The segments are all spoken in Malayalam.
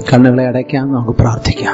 കണ്ണുകളെ അടയ്ക്കാം നമുക്ക് പ്രാർത്ഥിക്കാം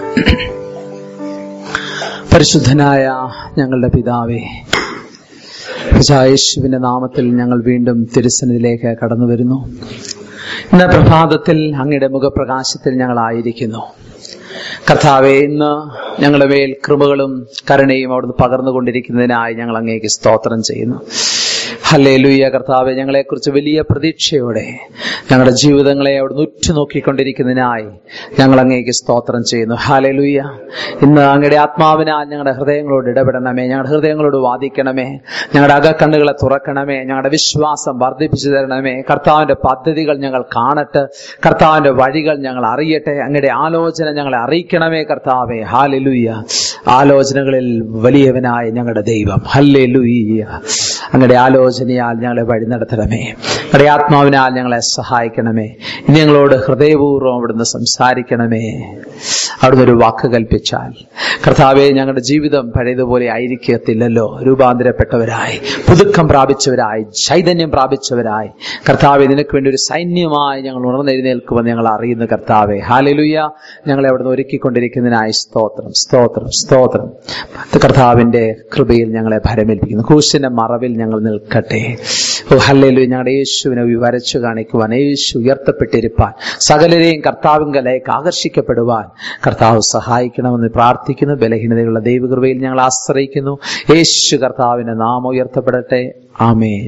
പരിശുദ്ധനായ ഞങ്ങളുടെ പിതാവേ യേശുവിന്റെ നാമത്തിൽ ഞങ്ങൾ വീണ്ടും തിരുസന്നിധിയിലേക്ക് കടന്നു വരുന്നു ഇന്ന് പ്രഭാതത്തിൽ അങ്ങയുടെ മുഖപ്രകാശത്തിൽ ഞങ്ങൾ ആയിരിക്കുന്നു കർത്താവെ ഇന്ന് ഞങ്ങളുടെ മേൽ കൃപകളും കരുണയും അവിടുന്ന് പകർന്നുകൊണ്ടിരിക്കുന്നതിനായി ഞങ്ങൾ അങ്ങേക്ക് സ്തോത്രം ചെയ്യുന്നു ഹല്ലേ ലൂയ കർത്താവെ ഞങ്ങളെക്കുറിച്ച് വലിയ പ്രതീക്ഷയോടെ ഞങ്ങളുടെ ജീവിതങ്ങളെ അവിടുന്ന് ഉറ്റുനോക്കിക്കൊണ്ടിരിക്കുന്നതിനായി ഞങ്ങൾ അങ്ങേക്ക് സ്തോത്രം ചെയ്യുന്നു ഹാലെ ലൂയ ഇന്ന് അങ്ങയുടെ ആത്മാവിനാൽ ഞങ്ങളുടെ ഹൃദയങ്ങളോട് ഇടപെടണമേ ഞങ്ങളുടെ ഹൃദയങ്ങളോട് വാദിക്കണമേ ഞങ്ങളുടെ അകക്കണ്ണുകളെ തുറക്കണമേ ഞങ്ങളുടെ വിശ്വാസം വർദ്ധിപ്പിച്ചു തരണമേ കർത്താവിന്റെ പദ്ധതികൾ ഞങ്ങൾ കാണട്ടെ കർത്താവിന്റെ വഴികൾ ഞങ്ങൾ അറിയട്ടെ അങ്ങയുടെ ആലോചന ഞങ്ങളെ അറിയിക്കണമേ കർത്താവെ ഹാലെ ലൂയ ആലോചനകളിൽ വലിയവനായ ഞങ്ങളുടെ ദൈവം ഹല്ലേ ലൂയ അങ്ങയുടെ ആലോചനയാൽ ഞങ്ങളെ വഴി നടത്തണമേ അങ്ങയുടെ ആത്മാവിനാൽ ഞങ്ങളെ സഹായിക്കണമേ ഇനി ഞങ്ങളോട് ഹൃദയപൂർവ്വം അവിടുന്ന് സംസാരിക്കണമേ അവിടുന്ന് ഒരു വാക്ക് കൽപ്പിച്ചാൽ കർത്താവെ ഞങ്ങളുടെ ജീവിതം പഴയതുപോലെ ആയിരിക്കത്തില്ലല്ലോ രൂപാന്തരപ്പെട്ടവരായി പുതുക്കം പ്രാപിച്ചവരായി ചൈതന്യം പ്രാപിച്ചവരായി കർത്താവെ നിനക്ക് വേണ്ടി ഒരു സൈന്യമായി ഞങ്ങൾ ഉണർന്നെഴുന്നേൽക്കുമെന്ന് ഞങ്ങൾ അറിയുന്നു കർത്താവെ ഹാലലുയ്യ ഞങ്ങളെ അവിടുന്ന് ഒരുക്കിക്കൊണ്ടിരിക്കുന്നതിനായി സ്തോത്രം സ്തോത്രം സ്തോത്രം കർത്താവിന്റെ കൃപയിൽ ഞങ്ങളെ ഭരമേൽപ്പിക്കുന്നു ക്രൂശിന്റെ മറവിൽ ഞങ്ങൾ നിൽക്കട്ടെ ഓ ഹല്ലേലു ഞങ്ങളുടെ യേശുവിനെ വരച്ചു കാണിക്കുവാൻ യേശു ഉയർത്തപ്പെട്ടിരിപ്പാൻ സകലരെയും കർത്താവിങ്കലേക്ക് ആകർഷിക്കപ്പെടുവാൻ കർത്താവ് സഹായിക്കണമെന്ന് പ്രാർത്ഥിക്കുന്നു ബലഹീനതയുള്ള ദൈവകൃപയിൽ ഞങ്ങൾ ആശ്രയിക്കുന്നു യേശു കർത്താവിന്റെ നാമം ഉയർത്തപ്പെടട്ടെ ആമേൻ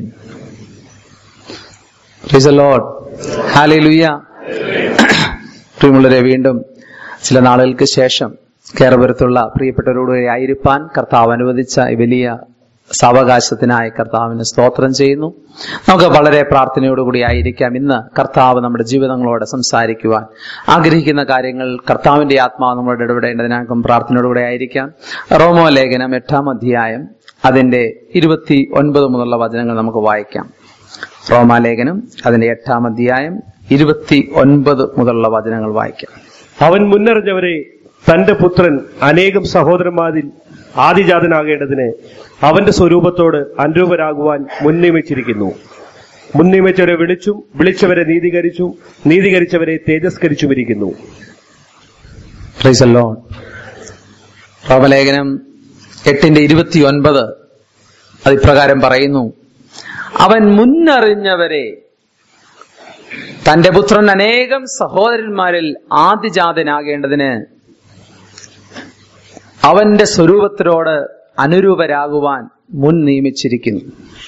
ലോഡ് ഹാലലുയ്യ പ്രിയമുള്ളവരെ വീണ്ടും ചില നാളുകൾക്ക് ശേഷം കേരപുരത്തുള്ള പ്രിയപ്പെട്ടവരോടുകൂടി ആയിരിക്കാൻ കർത്താവ് അനുവദിച്ച ഈ വലിയ സാവകാശത്തിനായി കർത്താവിന് സ്തോത്രം ചെയ്യുന്നു നമുക്ക് വളരെ പ്രാർത്ഥനയോടുകൂടി ആയിരിക്കാം ഇന്ന് കർത്താവ് നമ്മുടെ ജീവിതങ്ങളോട് സംസാരിക്കുവാൻ ആഗ്രഹിക്കുന്ന കാര്യങ്ങൾ കർത്താവിന്റെ ആത്മാവ് നമ്മളോട് ഇടപെടേണ്ടതിനാക്കും പ്രാർത്ഥനയോടുകൂടി ആയിരിക്കാം റോമോ ലേഖനം എട്ടാം അധ്യായം അതിന്റെ ഇരുപത്തി ഒൻപത് മുതലുള്ള വചനങ്ങൾ നമുക്ക് വായിക്കാം റോമാലേഖനം അതിന്റെ എട്ടാം അധ്യായം ഇരുപത്തി ഒൻപത് മുതലുള്ള വചനങ്ങൾ വായിക്കാം അവൻ മുന്നറിഞ്ഞവരെ തന്റെ പുത്രൻ അനേകം സഹോദരന്മാരിൽ ആദിജാതനാകേണ്ടതിന് അവന്റെ സ്വരൂപത്തോട് അനുരൂപരാകുവാൻ മുൻനിയമിച്ചിരിക്കുന്നു മുൻനിയമിച്ചവരെ വിളിച്ചും വിളിച്ചവരെ നീതീകരിച്ചും നീതീകരിച്ചവരെ തേജസ്കരിച്ചുമിരിക്കുന്നു റോമലേഖനം എട്ടിന്റെ ഇരുപത്തി ഒൻപത് അത് ഇപ്രകാരം പറയുന്നു അവൻ മുന്നറിഞ്ഞവരെ തന്റെ പുത്രൻ അനേകം സഹോദരന്മാരിൽ ആദിജാതനാകേണ്ടതിന് അവന്റെ സ്വരൂപത്തിനോട് അനുരൂപരാകുവാൻ മുൻ നിയമിച്ചിരിക്കുന്നു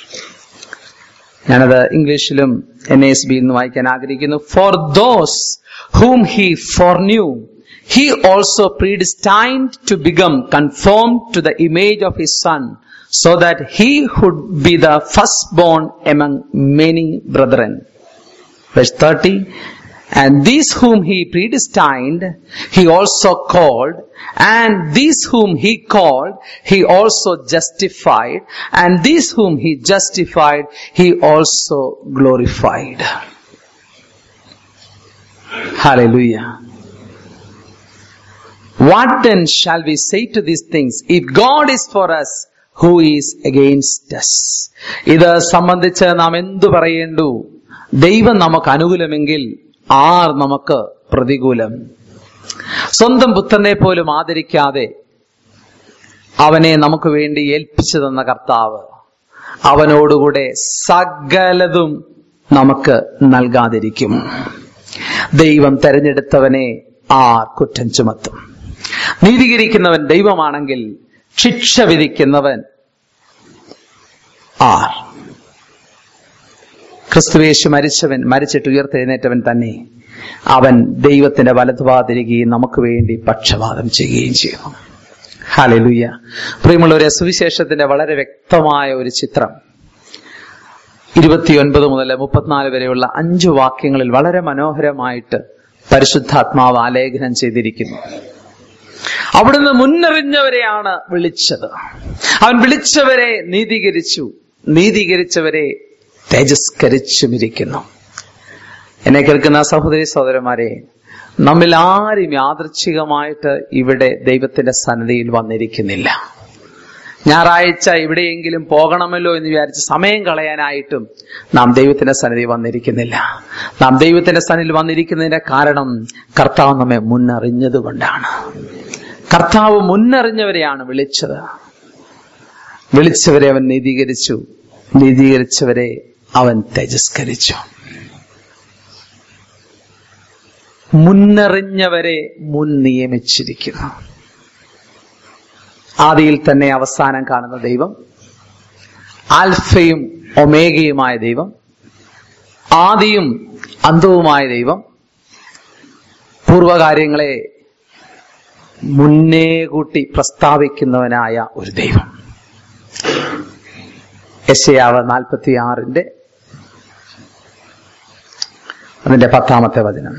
ഞാനത് ഇംഗ്ലീഷിലും എൻ എസ് ബിയിൽ നിന്ന് വായിക്കാൻ ആഗ്രഹിക്കുന്നു for those whom he foreknew he also predestined to become conformed to the image of his son so that he would be the firstborn among many brethren. Verse 30. And these whom he predestined, he also called, and these whom he called, he also justified, and these whom he justified, he also glorified. Hallelujah. What then shall we say to these things? If God is for us, who is against us ഇത് സംബന്ധിച്ച് നാം എന്തു പറയേണ്ടു ദൈവം നമുക്ക് അനുകൂലമെങ്കിൽ ആർ നമുക്ക് പ്രതികൂലം സ്വന്തം പുത്രനെ പോലും ആദരിക്കാതെ അവനെ നമുക്ക് വേണ്ടി ഏൽപ്പിച്ചു തന്ന കർത്താവ് അവനോടുകൂടെ സകലതും നമുക്ക് നൽകാതിരിക്കും ദൈവം തെരഞ്ഞെടുത്തവനെ ആർ കുറ്റം ചുമത്തും നീതീകരിക്കുന്നവൻ ദൈവമാണെങ്കിൽ ശിക്ഷ വിധിക്കുന്നവൻ ആർ ക്രിസ്തുവേശു മരിച്ചവൻ മരിച്ചിട്ട് ഉയർത്തെഴുന്നേറ്റവൻ തന്നെ അവൻ ദൈവത്തിന്റെ വലതുഭാഗത്തിരിക്കുകയും നമുക്ക് വേണ്ടി പക്ഷപാതം ചെയ്യുകയും ചെയ്യുന്നു ഹാലലുയ്യ പ്രിയമുള്ളവരെ സുവിശേഷത്തിന്റെ വളരെ വ്യക്തമായ ഒരു ചിത്രം ഇരുപത്തിയൊൻപത് മുതൽ മുപ്പത്തിനാല് വരെയുള്ള അഞ്ചു വാക്യങ്ങളിൽ വളരെ മനോഹരമായിട്ട് പരിശുദ്ധാത്മാവ് ആലേഖനം ചെയ്തിരിക്കുന്നു അവിടുന്ന് മുന്നറിഞ്ഞവരെയാണ് വിളിച്ചത് അവൻ വിളിച്ചവരെ നീതീകരിച്ചു നീതീകരിച്ചവരെ തേജസ്കരിച്ചുമിരിക്കുന്നു എന്നെ കേൾക്കുന്ന സഹോദരി സഹോദരന്മാരെ നമ്മിൽ ആരും യാദൃച്ഛികമായിട്ട് ഇവിടെ ദൈവത്തിന്റെ സന്നദ്ധിയിൽ വന്നിരിക്കുന്നില്ല ഞായറാഴ്ച എവിടെയെങ്കിലും പോകണമല്ലോ എന്ന് വിചാരിച്ച് സമയം കളയാനായിട്ടും നാം ദൈവത്തിന്റെ സന്നിധി വന്നിരിക്കുന്നില്ല നാം ദൈവത്തിന്റെ സന്നിധിയിൽ വന്നിരിക്കുന്നതിന്റെ കാരണം കർത്താവ് നമ്മെ മുന്നറിഞ്ഞത് കൊണ്ടാണ് കർത്താവ് മുന്നറിഞ്ഞവരെയാണ് വിളിച്ചത് വിളിച്ചവരെ അവൻ നീതീകരിച്ചു നീതീകരിച്ചവരെ അവൻ തേജസ്കരിച്ചു മുന്നറിഞ്ഞവരെ മുൻ നിയമിച്ചിരിക്കുന്നു ആദിയിൽ തന്നെ അവസാനം കാണുന്ന ദൈവം ആൽഫയും ഒമേഗയുമായ ദൈവം ആദിയും അന്തവുമായ ദൈവം പൂർവകാര്യങ്ങളെ മുന്നേ കൂട്ടി പ്രസ്താവിക്കുന്നവനായ ഒരു ദൈവം യശയാവ് നാൽപ്പത്തി ആറിന്റെ അതിന്റെ പത്താമത്തെ വചനം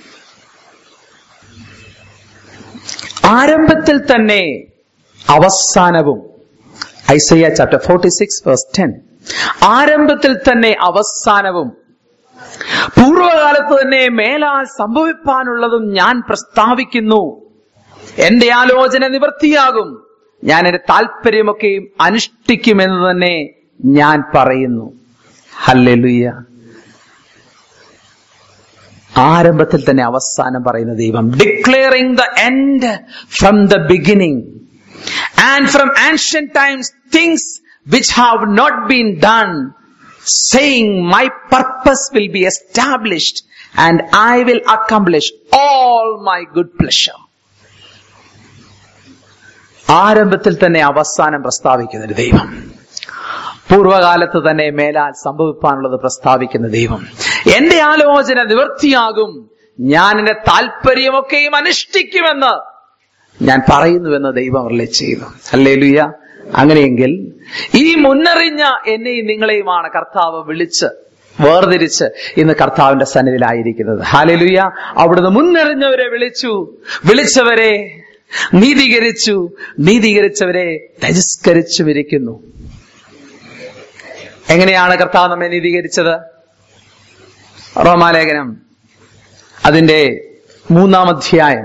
ആരംഭത്തിൽ തന്നെ അവസാനവും Isaiah chapter forty six verse ten ആരംഭത്തിൽ തന്നെ അവസാനവും പൂർവകാലത്ത് തന്നെ മേലാൽ സംഭവിപ്പാനുള്ളതും ഞാൻ പ്രസ്താവിക്കുന്നു എന്റെ ആലോചന നിവൃത്തിയാകും ഞാൻ എന്റെ താല്പര്യമൊക്കെയും അനുഷ്ഠിക്കുമെന്ന് തന്നെ ഞാൻ പറയുന്നു ഹല്ലേലൂയ ആരംഭത്തിൽ തന്നെ അവസാനം പറയുന്ന ദൈവം declaring the end from the beginning and from ancient times things which have not been done saying my purpose will be established and I will accomplish all my good pleasure. ആരംഭത്തിൽ തന്നെ അവസാനം പ്രസ്താവിക്കുന്ന ഒരു ദൈവം പൂർവകാലത്ത് തന്നെ മേലാൽ സംഭവിപ്പാനുള്ളത് പ്രസ്താവിക്കുന്ന ദൈവം എന്റെ ആലോചന നിവൃത്തിയാകും ഞാൻ എന്റെ താല്പര്യമൊക്കെയും അനുഷ്ഠിക്കുമെന്ന് ഞാൻ പറയുന്നുവെന്ന് ദൈവം അരളി ചെയ്തു അല്ലേ ലുയ്യ അങ്ങനെയെങ്കിൽ ഈ മുന്നറിഞ്ഞ എന്നെയും നിങ്ങളെയുമാണ് കർത്താവ് വിളിച്ച് വേർതിരിച്ച് ഇന്ന് കർത്താവിന്റെ സന്നിധിയിലായിരിക്കുന്നത് ഹാലലുയ്യ അവിടുന്ന് മുന്നറിഞ്ഞവരെ വിളിച്ചു വിളിച്ചവരെ നീതീകരിച്ചു നീതീകരിച്ചവരെ തജസ്കരിച്ചുമിരിക്കുന്നു എങ്ങനെയാണ് കർത്താവ് നമ്മെ നീതീകരിച്ചത് റോമാലേഖനം അതിന്റെ മൂന്നാം അധ്യായം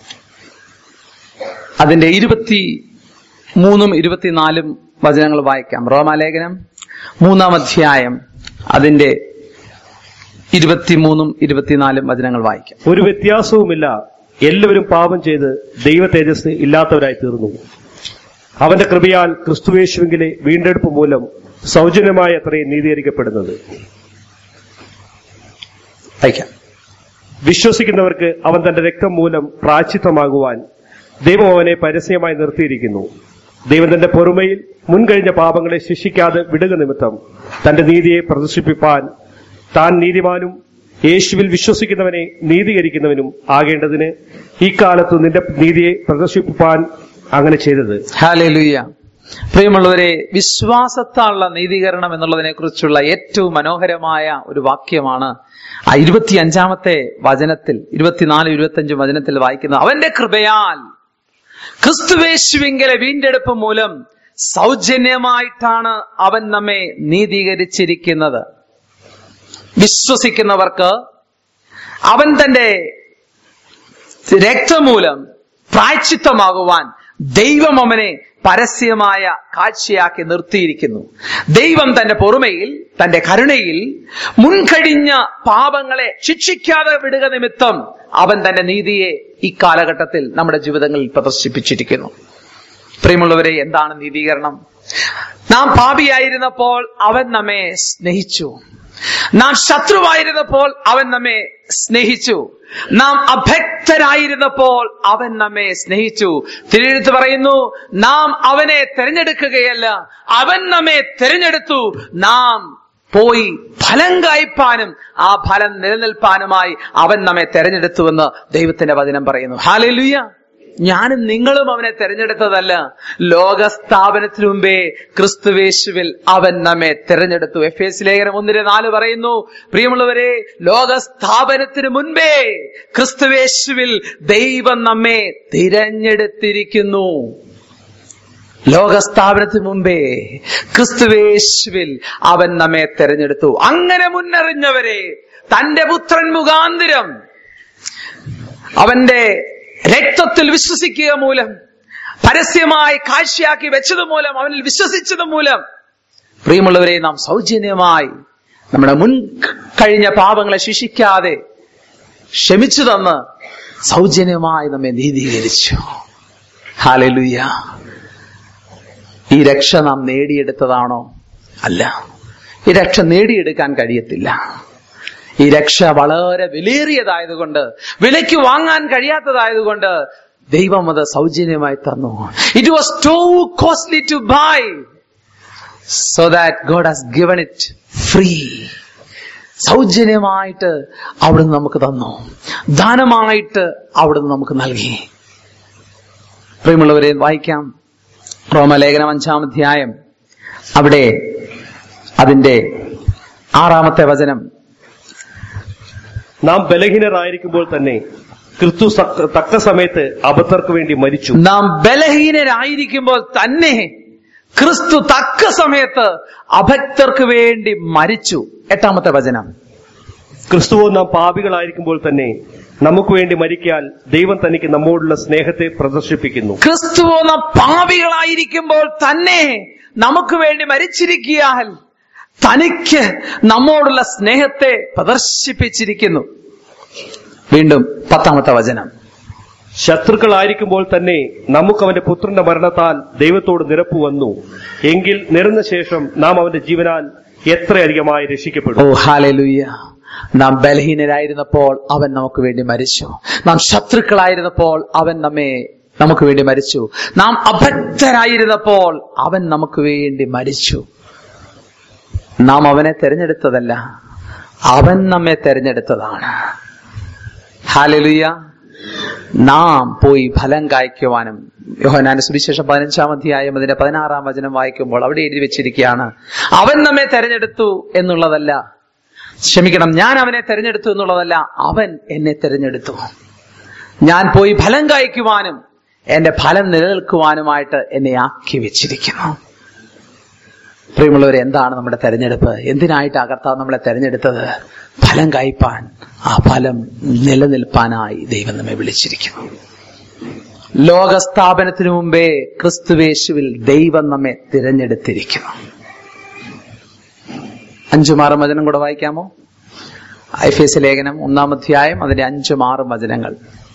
അതിന്റെ ഇരുപത്തി മൂന്നും ഇരുപത്തിനാലും വചനങ്ങൾ വായിക്കാം റോമാലേഖനം മൂന്നാം അധ്യായം അതിന്റെ ഇരുപത്തിമൂന്നും ഇരുപത്തിനാലും വചനങ്ങൾ വായിക്കാം ഒരു വ്യത്യാസവുമില്ല എല്ലാവരും പാപം ചെയ്ത് ദൈവ തേജസ് ഇല്ലാത്തവരായി തീർന്നു അവന്റെ കൃപയാൽ ക്രിസ്തുവേശുവിലെ വീണ്ടെടുപ്പ് മൂലം സൗജന്യമായി അത്രയും നീതീകരിക്കപ്പെടുന്നത് വായിക്കാം വിശ്വസിക്കുന്നവർക്ക് അവൻ തന്റെ രക്തം മൂലം പ്രാച്ചിത്വമാകുവാൻ ദൈവം അവനെ പരസ്യമായി നിർത്തിയിരിക്കുന്നു ദൈവം തന്റെ പൊറുമയിൽ മുൻകഴിഞ്ഞ പാപങ്ങളെ ശിക്ഷിക്കാതെ വിടുക നിമിത്തം തന്റെ നീതിയെ പ്രദർശിപ്പിപ്പാൻ താൻ നീതിമാനും യേശുവിൽ വിശ്വസിക്കുന്നവനെ നീതീകരിക്കുന്നവനും ആകേണ്ടതിന് ഈ കാലത്ത് നിന്റെ നീതിയെ പ്രദർശിപ്പിപ്പാൻ അങ്ങനെ ചെയ്തത് ഹാലലുയ്യ പ്രിയമുള്ളവരെ വിശ്വാസത്താലുള്ള നീതീകരണം എന്നുള്ളതിനെ കുറിച്ചുള്ള ഏറ്റവും മനോഹരമായ ഒരു വാക്യമാണ് ആ ഇരുപത്തി അഞ്ചാമത്തെ വചനത്തിൽ ഇരുപത്തിനാല് ഇരുപത്തി അഞ്ചും വചനത്തിൽ വായിക്കുന്നത് അവന്റെ കൃപയാൽ ക്രിസ്തുവേശുവിങ്കലെ വീണ്ടെടുപ്പ് മൂലം സൗജന്യമായിട്ടാണ് അവൻ നമ്മെ നീതീകരിച്ചിരിക്കുന്നത് വിശ്വസിക്കുന്നവർക്ക് അവൻ തന്റെ രക്തമൂലം പ്രായച്ചിത്തമാകുവാൻ ദൈവം അവനെ പരസ്യമായ കാഴ്ചയാക്കി നിർത്തിയിരിക്കുന്നു ദൈവം തന്റെ പൊറുമയിൽ തന്റെ കരുണയിൽ മുൻകഴിഞ്ഞ പാപങ്ങളെ ശിക്ഷിക്കാതെ വിടുക നിമിത്തം അവൻ തന്റെ നീതിയെ ഈ കാലഘട്ടത്തിൽ നമ്മുടെ ജീവിതങ്ങളിൽ പ്രദർശിപ്പിച്ചിരിക്കുന്നു പ്രിയമുള്ളവരെ എന്താണ് നീതീകരണം നാം പാപിയായിരുന്നപ്പോൾ അവൻ നമ്മെ സ്നേഹിച്ചു നാം ശത്രുവായിരുന്നപ്പോൾ അവൻ നമ്മെ സ്നേഹിച്ചു നാം അഭക്തരായിരുന്നപ്പോൾ അവൻ നമ്മെ സ്നേഹിച്ചു തിരുവെഴുത്ത് പറയുന്നു നാം അവനെ തിരഞ്ഞെടുക്കുകയല്ല അവൻ നമ്മെ തിരഞ്ഞെടുത്തു നാം പോയി ഫലം കായ്പാനും ആ ഫലം നിലനിൽപ്പാനുമായി അവൻ നമ്മെ തെരഞ്ഞെടുത്തുവെന്ന് ദൈവത്തിന്റെ വചനം പറയുന്നു ഹാലലുയ്യ ഞാനും നിങ്ങളും അവനെ തെരഞ്ഞെടുത്തതല്ല ലോകസ്ഥാപനത്തിനു മുമ്പേ ക്രിസ്തുവേശുവിൽ അവൻ നമ്മെ തെരഞ്ഞെടുത്തു എഫ് എസ് ലേഖനം ഒന്നിന് നാല് പറയുന്നു പ്രിയമുള്ളവരെ ലോകസ്ഥാപനത്തിനു മുൻപേ ക്രിസ്തുവേശുവിൽ ദൈവം നമ്മെ തിരഞ്ഞെടുത്തിരിക്കുന്നു ലോകസ്ഥാപനത്തിന് മുമ്പേ ക്രിസ്തുവേശുവിൽ അവൻ നമ്മെ തെരഞ്ഞെടുത്തു അങ്ങനെ മുന്നറിഞ്ഞവരെ തന്റെ പുത്രൻ മുഖാന്തിരം അവന്റെ രക്തത്തിൽ വിശ്വസിക്കുക മൂലം പരസ്യമായി കാഴ്ചയാക്കി വെച്ചത് മൂലം അവനിൽ വിശ്വസിച്ചത് മൂലം പ്രിയമുള്ളവരെ നാം സൗജന്യമായി നമ്മുടെ മുൻ കഴിഞ്ഞ പാപങ്ങളെ ശിക്ഷിക്കാതെ ക്ഷമിച്ചു തന്ന് സൗജന്യമായി നമ്മെ നീതീകരിച്ചു ഹാലലുയ്യ ഈ രക്ഷ നാം നേടിയെടുത്തതാണോ അല്ല ഈ രക്ഷ നേടിയെടുക്കാൻ കഴിയത്തില്ല ഈ രക്ഷ വളരെ വിലയേറിയതായതുകൊണ്ട് വിലയ്ക്ക് വാങ്ങാൻ കഴിയാത്തതായതുകൊണ്ട് ദൈവം അത് സൗജന്യമായി തന്നു it was too costly to buy so that God has given it free സൗജന്യമായിട്ട് അവിടുന്ന് നമുക്ക് തന്നു ദാനമായിട്ട് അവിടുന്ന് നമുക്ക് നൽകി പ്രിയമുള്ളവരെ വായിക്കാം റോമലേഖനം അഞ്ചാം അധ്യായം അവിടെ അതിന്റെ ആറാമത്തെ വചനം നാം ബലഹീനരായിരിക്കുമ്പോൾ തന്നെ ക്രിസ്തു സക്ക- തക്ക സമയത്ത് അബദ്ധർക്ക് വേണ്ടി മരിച്ചു നാം ബലഹീനരായിരിക്കുമ്പോൾ തന്നെ ക്രിസ്തു തക്ക സമയത്ത് അഭക്തർക്ക് വേണ്ടി മരിച്ചു എട്ടാമത്തെ വചനം ക്രിസ്തുവോ നാം പാപികളായിരിക്കുമ്പോൾ തന്നെ നമുക്ക് വേണ്ടി മരിക്കാൻ ദൈവം തനിക്ക് നമ്മോടുള്ള സ്നേഹത്തെ പ്രദർശിപ്പിക്കുന്നു ക്രിസ്തുവോ നാം പാപികളായിരിക്കുമ്പോൾ തന്നെ നമുക്ക് വേണ്ടി മരിച്ചിരിക്കിയാൽ തനിക്ക് നമ്മോടുള്ള സ്നേഹത്തെ പ്രദർശിപ്പിച്ചിരിക്കുന്നു വീണ്ടും പത്താമത്തെ വചനം ശത്രുക്കളായിരിക്കുമ്പോൾ തന്നെ നമുക്ക് അവന്റെ പുത്രന്റെ മരണത്താൽ ദൈവത്തോട് നിരപ്പ് വന്നു എങ്കിൽ നിറഞ്ഞ ശേഷം നാം അവന്റെ ജീവനാൽ എത്രയധികമായി ഓ രക്ഷിക്കപ്പെടും ഹാലലുയ്യ നാം ബലഹീനരായിരുന്നപ്പോൾ അവൻ നമുക്ക് വേണ്ടി മരിച്ചു നാം ശത്രുക്കളായിരുന്നപ്പോൾ അവൻ നമ്മെ നമുക്ക് വേണ്ടി മരിച്ചു നാം അഭക്തരായിരുന്നപ്പോൾ അവൻ നമുക്ക് വേണ്ടി മരിച്ചു നാം അവനെ തെരഞ്ഞെടുത്തതല്ല അവൻ നമ്മെ തെരഞ്ഞെടുത്തതാണ് ഹാലലുയ്യ നാം പോയി ഫലം കായ്ക്കുവാനും യോഹനാന്റെ സുവിശേഷം പതിനഞ്ചാം അധ്യായം അതിന്റെ പതിനാറാം വചനം വായിക്കുമ്പോൾ അവിടെ എഴുതി വെച്ചിരിക്കുകയാണ് അവൻ നമ്മെ തെരഞ്ഞെടുത്തു എന്നുള്ളതല്ല ക്ഷമിക്കണം ഞാൻ അവനെ തെരഞ്ഞെടുത്തു എന്നുള്ളതല്ല അവൻ എന്നെ തെരഞ്ഞെടുത്തു ഞാൻ പോയി ഫലം കായ്ക്കുവാനും എന്റെ ഫലം നിലനിൽക്കുവാനുമായിട്ട് എന്നെ ആക്കി വെച്ചിരിക്കുന്നു പ്രിയമുള്ളവരെ എന്താണ് നമ്മുടെ തെരഞ്ഞെടുപ്പ് എന്തിനായിട്ട് ആ കർത്താവ് നമ്മളെ തെരഞ്ഞെടുത്തത് ഫലം കായ്പാൻ ആ ഫലം നിലനിൽപ്പാനായി ദൈവം നമ്മെ വിളിച്ചിരിക്കുന്നു ലോകസ്ഥാപനത്തിനു മുമ്പേ ക്രിസ്തുവേശുവിൽ ദൈവം നമ്മെ തിരഞ്ഞെടുത്തിരിക്കുന്നു അഞ്ചും ആറും വചനം കൂടെ വായിക്കാമോ എഫ് എസ് ലേഖനം ഒന്നാം അധ്യായം അതിന്റെ അഞ്ചും ആറും വചനങ്ങൾ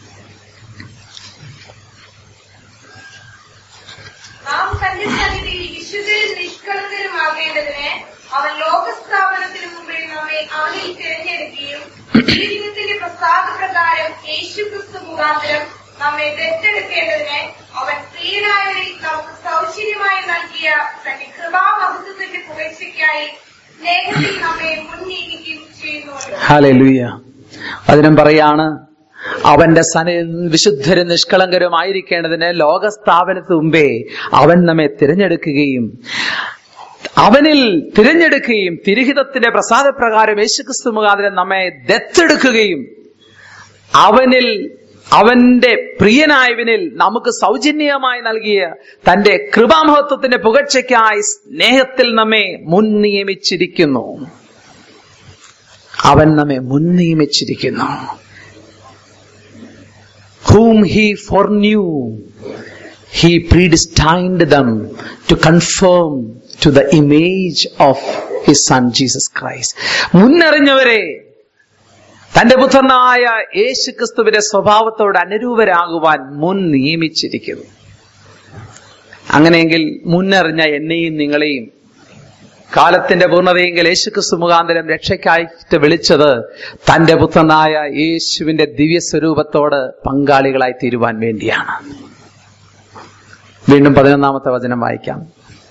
നാം തന്റെ സന്നിധിയിൽ വിശുദ്ധരും നിഷ്കളങ്കരുമാകേണ്ടതിന് അവൻ ലോകസ്ഥാപനത്തിന് മുമ്പേ നമ്മെ അവനിൽ തിരഞ്ഞെടുക്കുകയും ജീവിതത്തിന്റെ പ്രസാദപ്രകാരം യേശു ക്രിസ്തു മുഖാന്തരം നമ്മെ ദത്തെടുക്കേണ്ടതിന് അവൻ പ്രിയനായവരിൽ നമുക്ക് സൗശല്യമായി നൽകിയ തന്റെ കൃപാമഹത്വത്തിന്റെ പുകഴ്ചയ്ക്കായി സ്നേഹത്തിൽ നമ്മെ മുൻനീക്കുകയും ചെയ്യുന്നു ഹാലലുയ്യ വചനം പറയാണ് അവന്റെ സന വിശുദ്ധരും നിഷ്കളങ്കരും ആയിരിക്കേണ്ടതിന് ലോകസ്ഥാപനത്തിന് മുമ്പേ അവൻ നമ്മെ തിരഞ്ഞെടുക്കുകയും അവനിൽ തിരഞ്ഞെടുക്കുകയും തിരുഹിതത്തിന്റെ പ്രസാദപ്രകാരം യേശുക്രിസ്തു മുഖാന്തരം നമ്മെ ദത്തെടുക്കുകയും അവനിൽ അവന്റെ പ്രിയനായവനിൽ നമുക്ക് സൗജന്യമായി നൽകിയ തന്റെ കൃപാമഹത്വത്തിന്റെ പുകഴ്ചയ്ക്കായി സ്നേഹത്തിൽ നമ്മെ മുൻ നിയമിച്ചിരിക്കുന്നു അവൻ നമ്മെ മുൻ നിയമിച്ചിരിക്കുന്നു whom he foreknew, he predestined them to conform to the image of his son Jesus Christ. മുന്നറിഞ്ഞവരെ തന്റെ പുത്രനായ യേശു ക്രിസ്തുവിന്റെ സ്വഭാവത്തോട് അനുരൂപരാകുവാൻ മുൻ നിയമിച്ചിരിക്കുന്നു അങ്ങനെയെങ്കിൽ മുന്നറിഞ്ഞ എന്നെയും നിങ്ങളെയും കാലത്തിന്റെ പൂർണ്ണതയെങ്കിൽ യേശുക്രിസ്തു മുഖാന്തരം രക്ഷയ്ക്കായിട്ട് വിളിച്ചത് തന്റെ പുത്രനായ യേശുവിന്റെ ദിവ്യ സ്വരൂപത്തോട് പങ്കാളികളായി തീരുവാൻ വേണ്ടിയാണ് വീണ്ടും പതിനൊന്നാമത്തെ വചനം വായിക്കാം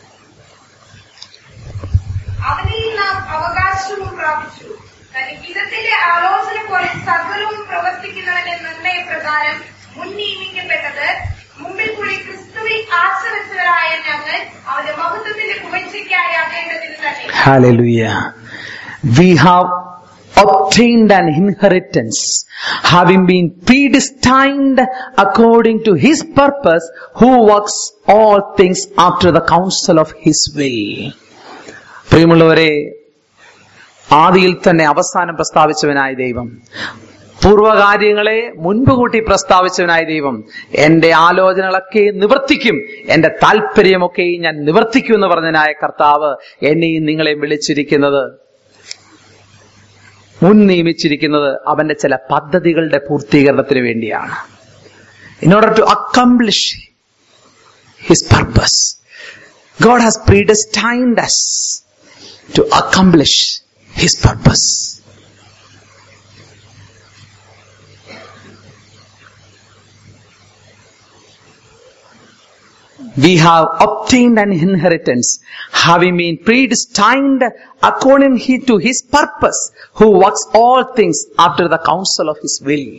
അവനിൽ നാം അവകാശവും പ്രാപിച്ചു തന്റെ ഹിതത്തിന്റെ ആലോചന പോലെ സകലവും പ്രവർത്തിക്കുന്നവന്റെ നിർണയപ്രകാരം മുൻ നിയമിക്കപ്പെട്ടത് മുമ്പിൽ കൂടി ക്രിസ്തുവിൽ ആശ്രയിച്ചവരായ ഞങ്ങൾ അവന്റെ മഹത്വത്തിന്റെ പുകഴ്ചയ്ക്കായി ആകേണ്ടതിന് തന്നെ Hallelujah. We have obtained an inheritance, having been predestined according to his purpose, who works all things after the counsel of his will. പ്രിയമുള്ളവരെ ആദിയിൽ തന്നെ അവസാനം പ്രസ്താവിച്ചവനായ ദൈവം പൂർവ്വകാര്യങ്ങളെ മുൻപ് കൂട്ടി പ്രസ്താവിച്ചവനായ ദൈവം എന്റെ ആലോചനകളൊക്കെ നിവർത്തിക്കും എന്റെ താല്പര്യമൊക്കെ ഞാൻ നിവർത്തിക്കും എന്ന് പറഞ്ഞനായ കർത്താവ് എന്നെയും നിങ്ങളെയും വിളിച്ചിരിക്കുന്നത് മുൻ നിയമിച്ചിരിക്കുന്നത് അവന്റെ ചില പദ്ധതികളുടെ പൂർത്തീകരണത്തിന് വേണ്ടിയാണ് in order to accomplish his purpose. God has predestined us to accomplish his purpose. We have obtained an inheritance, having been predestined according he- to his purpose, who works all things after the counsel of his will.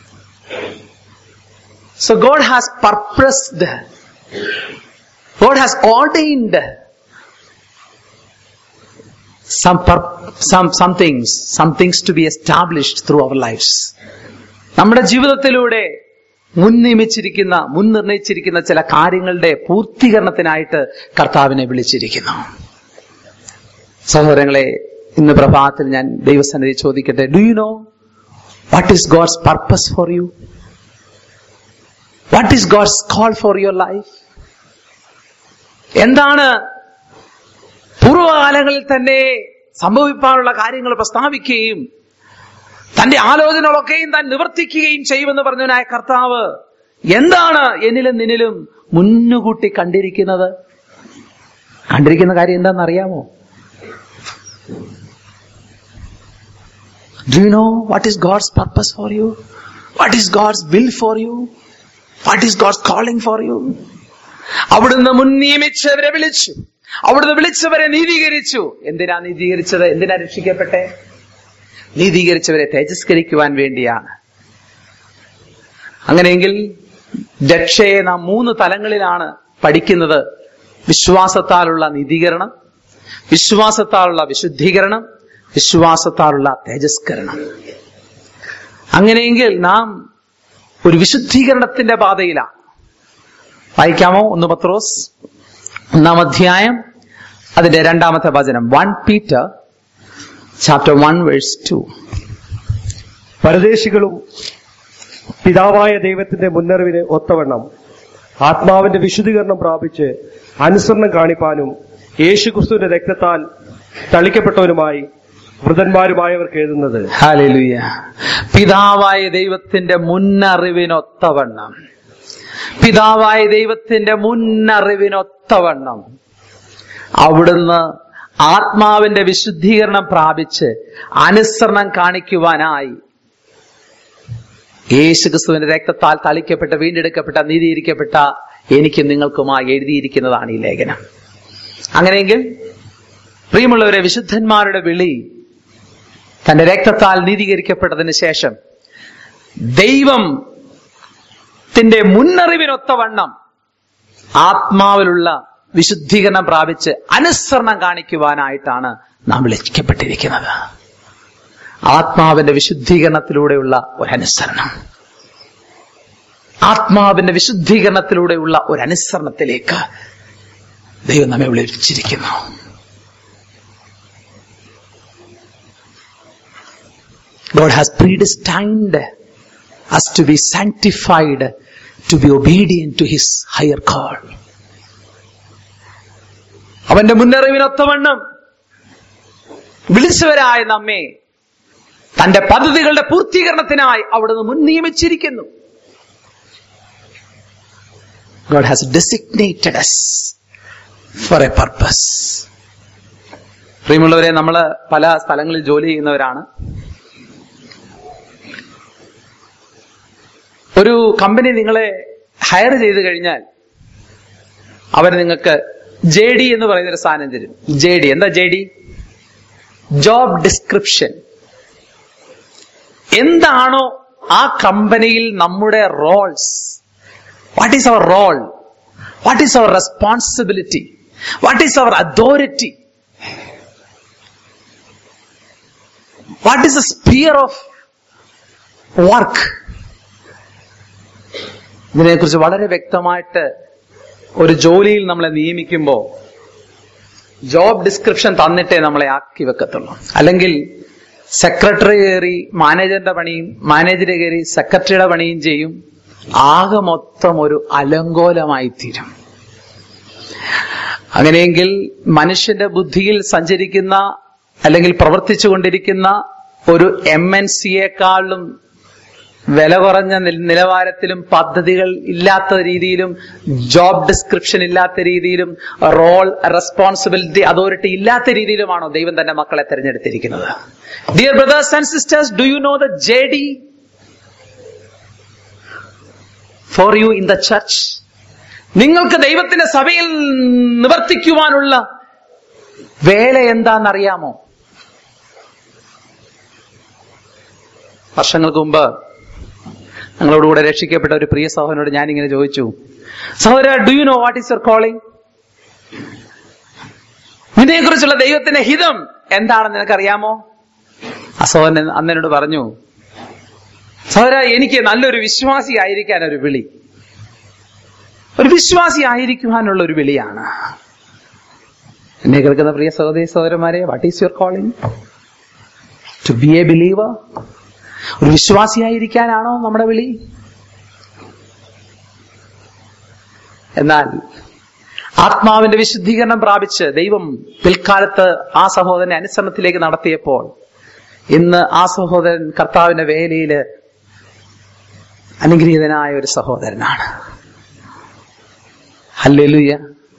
So God has purposed, God has ordained some, pur- some, some things, some things to be established through our lives. നമ്മുടെ ജീവിതത്തിലൂടെ മുൻ നിയമിച്ചിരിക്കുന്ന മുൻ നിർണയിച്ചിരിക്കുന്ന ചില കാര്യങ്ങളുടെ പൂർത്തീകരണത്തിനായിട്ട് കർത്താവിനെ വിളിച്ചിരിക്കുന്നു സഹോദരങ്ങളെ ഇന്ന് പ്രഭാതത്തിൽ ഞാൻ ദൈവസന്നിധി ചോദിക്കട്ടെ do you know what is God's purpose for you what is God's call for your life എന്താണ് പൂർവ്വകാലങ്ങളിൽ തന്നെ സംഭവിക്കാനുള്ള കാര്യങ്ങൾ പ്രസ്താവിക്കുകയും തന്റെ ആലോചനകളൊക്കെയും താൻ നിവർത്തിക്കുകയും ചെയ്യുമെന്ന് പറഞ്ഞവനായ കർത്താവ് എന്താണ് എന്നിലും നിന്നിലും മുന്നുകൂട്ടി കണ്ടിരിക്കുന്നത് കണ്ടിരിക്കുന്ന കാര്യം എന്താണെന്ന് അറിയാമോ do you know what is God's purpose for you what is God's will for you what is God's calling for you അവിടുന്ന് മുൻ നിയമിച്ചവരെ വിളിച്ചു അവിടുന്ന് വിളിച്ചവരെ നീതീകരിച്ചു എന്തിനാ നീതീകരിച്ചത് എന്തിനാ രക്ഷിക്കപ്പെട്ടെ നീതീകരിച്ചവരെ തേജസ്കരിക്കുവാൻ വേണ്ടിയാണ് അങ്ങനെയെങ്കിൽ രക്ഷയെ നാം മൂന്ന് തലങ്ങളിലാണ് പഠിക്കുന്നത് വിശ്വാസത്താലുള്ള നീതീകരണം വിശ്വാസത്താലുള്ള വിശുദ്ധീകരണം വിശ്വാസത്താലുള്ള തേജസ്കരണം അങ്ങനെയെങ്കിൽ നാം ഒരു വിശുദ്ധീകരണത്തിന്റെ പാതയിലാണ് വായിക്കാമോ ഒന്ന് പത്രോസ് ഒന്നാം അധ്യായം അതിന്റെ രണ്ടാമത്തെ വചനം one Peter chapter one verse two പരദേശികളും പിതാവായ ദൈവത്തിന്റെ മുന്നറിവിന് ഒത്തവണ്ണം ആത്മാവിന്റെ വിശുദ്ധീകരണം പ്രാപിച്ച് അനുസരണം കാണിപ്പാനും യേശുക്രിസ്തുവിന്റെ രക്തത്താൽ തളിക്കപ്പെട്ടവനുമായി വൃതന്മാരുമായവർക്ക് എഴുതുന്നത് ഹാലലുയ പിതാവായ ദൈവത്തിന്റെ മുന്നറിവിനൊത്തവണ്ണം പിതാവായ ദൈവത്തിന്റെ മുന്നറിവിനൊത്തവണ്ണം അവിടുന്ന് ആത്മാവിന്റെ വിശുദ്ധീകരണം പ്രാപിച്ച് അനുസരണം കാണിക്കുവാനായി യേശുക്രിസ്തുവിന്റെ രക്തത്താൽ തളിക്കപ്പെട്ട വീണ്ടെടുക്കപ്പെട്ട നീതിയിരിക്കപ്പെട്ട എനിക്കും നിങ്ങൾക്കുമായി എഴുതിയിരിക്കുന്നതാണ് ഈ ലേഖനം അങ്ങനെയെങ്കിൽ പ്രിയമുള്ളവരെ വിശുദ്ധന്മാരുടെ വിളി തന്റെ രക്തത്താൽ നീതീകരിക്കപ്പെട്ടതിന് ശേഷം ദൈവം ത്തിന്റെ മുന്നറിവിനൊത്തവണ്ണം ആത്മാവിലുള്ള വിശുദ്ധീകരണം പ്രാപിച്ച് അനുസരണം കാണിക്കുവാനായിട്ടാണ് നാം വിളിക്കപ്പെട്ടിരിക്കുന്നത് ആത്മാവിന്റെ വിശുദ്ധീകരണത്തിലൂടെയുള്ള ഒരു അനുസരണം ആത്മാവിന്റെ വിശുദ്ധീകരണത്തിലൂടെയുള്ള ഒരു അനുസരണത്തിലേക്ക് ദൈവം നമ്മെ വിളിച്ചിരിക്കുന്നു God has predestined us to be sanctified, to be obedient to His higher call. അവന്റെ മുന്നറിവിനൊത്തവണ്ണം വിളിച്ചവരായ നമ്മെ തന്റെ പദ്ധതികളുടെ പൂർത്തീകരണത്തിനായി അവിടുന്ന് മുൻ നിയമിച്ചിരിക്കുന്നു God has designated us for a purpose. പ്രിയമുള്ളവരെ നമ്മൾ പല സ്ഥലങ്ങളിൽ ജോലി ചെയ്യുന്നവരാണ് ഒരു കമ്പനി നിങ്ങളെ ഹയർ ചെയ്ത് കഴിഞ്ഞാൽ അവർ നിങ്ങൾക്ക് ജെ ഡി എന്ന് പറയുന്ന ഒരു സാധനം തരും ജെ ഡി എന്താ ജെ ഡി ജോബ് ഡിസ്ക്രിപ്ഷൻ എന്താണോ ആ കമ്പനിയിൽ നമ്മുടെ roles what is our role what is our responsibility what is our authority what is the sphere of work ഇതിനെക്കുറിച്ച് വളരെ വ്യക്തമായിട്ട് ഒരു ജോലിയിൽ നമ്മളെ നിയമിക്കുമ്പോൾ ജോബ് ഡിസ്ക്രിപ്ഷൻ തന്നിട്ടേ നമ്മളെ ആക്കി വെക്കത്തുള്ളൂ അല്ലെങ്കിൽ സെക്രട്ടറി കയറി മാനേജറിന്റെ പണിയും മാനേജർ കയറി സെക്രട്ടറിയുടെ പണിയും ചെയ്യും ആകെ മൊത്തം ഒരു അലങ്കോലമായി തീരും അങ്ങനെയെങ്കിൽ മനുഷ്യന്റെ ബുദ്ധിയിൽ സഞ്ചരിക്കുന്ന അല്ലെങ്കിൽ പ്രവർത്തിച്ചു കൊണ്ടിരിക്കുന്ന ഒരു എം എൻ സിയെക്കാളും വില കുറഞ്ഞ നിൽ- നിലവാരത്തിലും പദ്ധതികൾ ഇല്ലാത്ത രീതിയിലും ജോബ് ഡിസ്ക്രിപ്ഷൻ ഇല്ലാത്ത രീതിയിലും റോൾ റെസ്പോൺസിബിലിറ്റി അതോറിറ്റി ഇല്ലാത്ത രീതിയിലുമാണോ ദൈവം തന്റെ മക്കളെ തെരഞ്ഞെടുത്തിരിക്കുന്നത് dear brothers and sisters do you know the J D for you in the church നിങ്ങൾക്ക് ദൈവത്തിന്റെ സഭയിൽ നിവർത്തിക്കുവാനുള്ള വേല എന്താണെന്നറിയാമോ വർഷങ്ങൾക്ക് മുമ്പ് ഞങ്ങളോടുകൂടെ രക്ഷിക്കപ്പെട്ട ഒരു പ്രിയ സഹോദരനോട് ഞാനിങ്ങനെ ചോദിച്ചു സഹോദര do you know what is your calling ഇതിനെക്കുറിച്ചുള്ള ദൈവത്തിന്റെ ഹിതം എന്താണെന്ന് നിനക്കറിയാമോ ആ സഹോദരൻ അന്നേനോട് പറഞ്ഞു സഹോദര എനിക്ക് നല്ലൊരു വിശ്വാസി ആയിരിക്കാൻ ഒരു വിളി ഒരു വിശ്വാസി ആയിരിക്കുവാനുള്ള ഒരു വിളിയാണ് എന്നെ കേൾക്കുന്ന പ്രിയ സഹോദരി സഹോദരന്മാരെ what is your calling to be a believer ഒരു വിശ്വാസിയായിരിക്കാനാണോ നമ്മുടെ വിളി എന്നാൽ ആത്മാവിന്റെ വിശുദ്ധീകരണം പ്രാപിച്ച് ദൈവം പിൽക്കാലത്ത് ആ സഹോദരനെ അനുസരണത്തിലേക്ക് നടത്തിയപ്പോൾ ഇന്ന് ആ സഹോദരൻ കർത്താവിന്റെ വേലയില് അനുഗ്രഹീതനായ ഒരു സഹോദരനാണ് ഹല്ലേലൂയ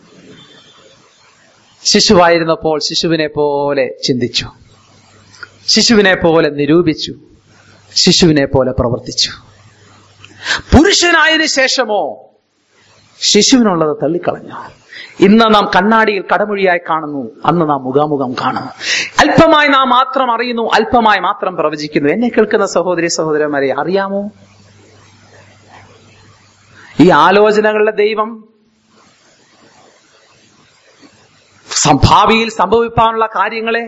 ശിശുവായിരുന്നപ്പോൾ ശിശുവിനെ പോലെ ചിന്തിച്ചു ശിശുവിനെ പോലെ നിരൂപിച്ചു ശിശുവിനെ പോലെ പ്രവർത്തിച്ചു പുരുഷനായതിനു ശേഷമോ ശിശുവിനുള്ളത് തള്ളിക്കളഞ്ഞു ഇന്ന് നാം കണ്ണാടിയിൽ കടമൊഴിയായി കാണുന്നു അന്ന് നാം മുഖാമുഖം കാണുന്നു അല്പമായി നാം മാത്രം അറിയുന്നു അല്പമായി മാത്രം പ്രവചിക്കുന്നു എന്നെ കേൾക്കുന്ന സഹോദരി സഹോദരന്മാരെ അറിയാമോ ഈ ആലോചനകളുടെ ദൈവം സം- ഭാവിയിൽ സംഭവിക്കാനുള്ള കാര്യങ്ങളെ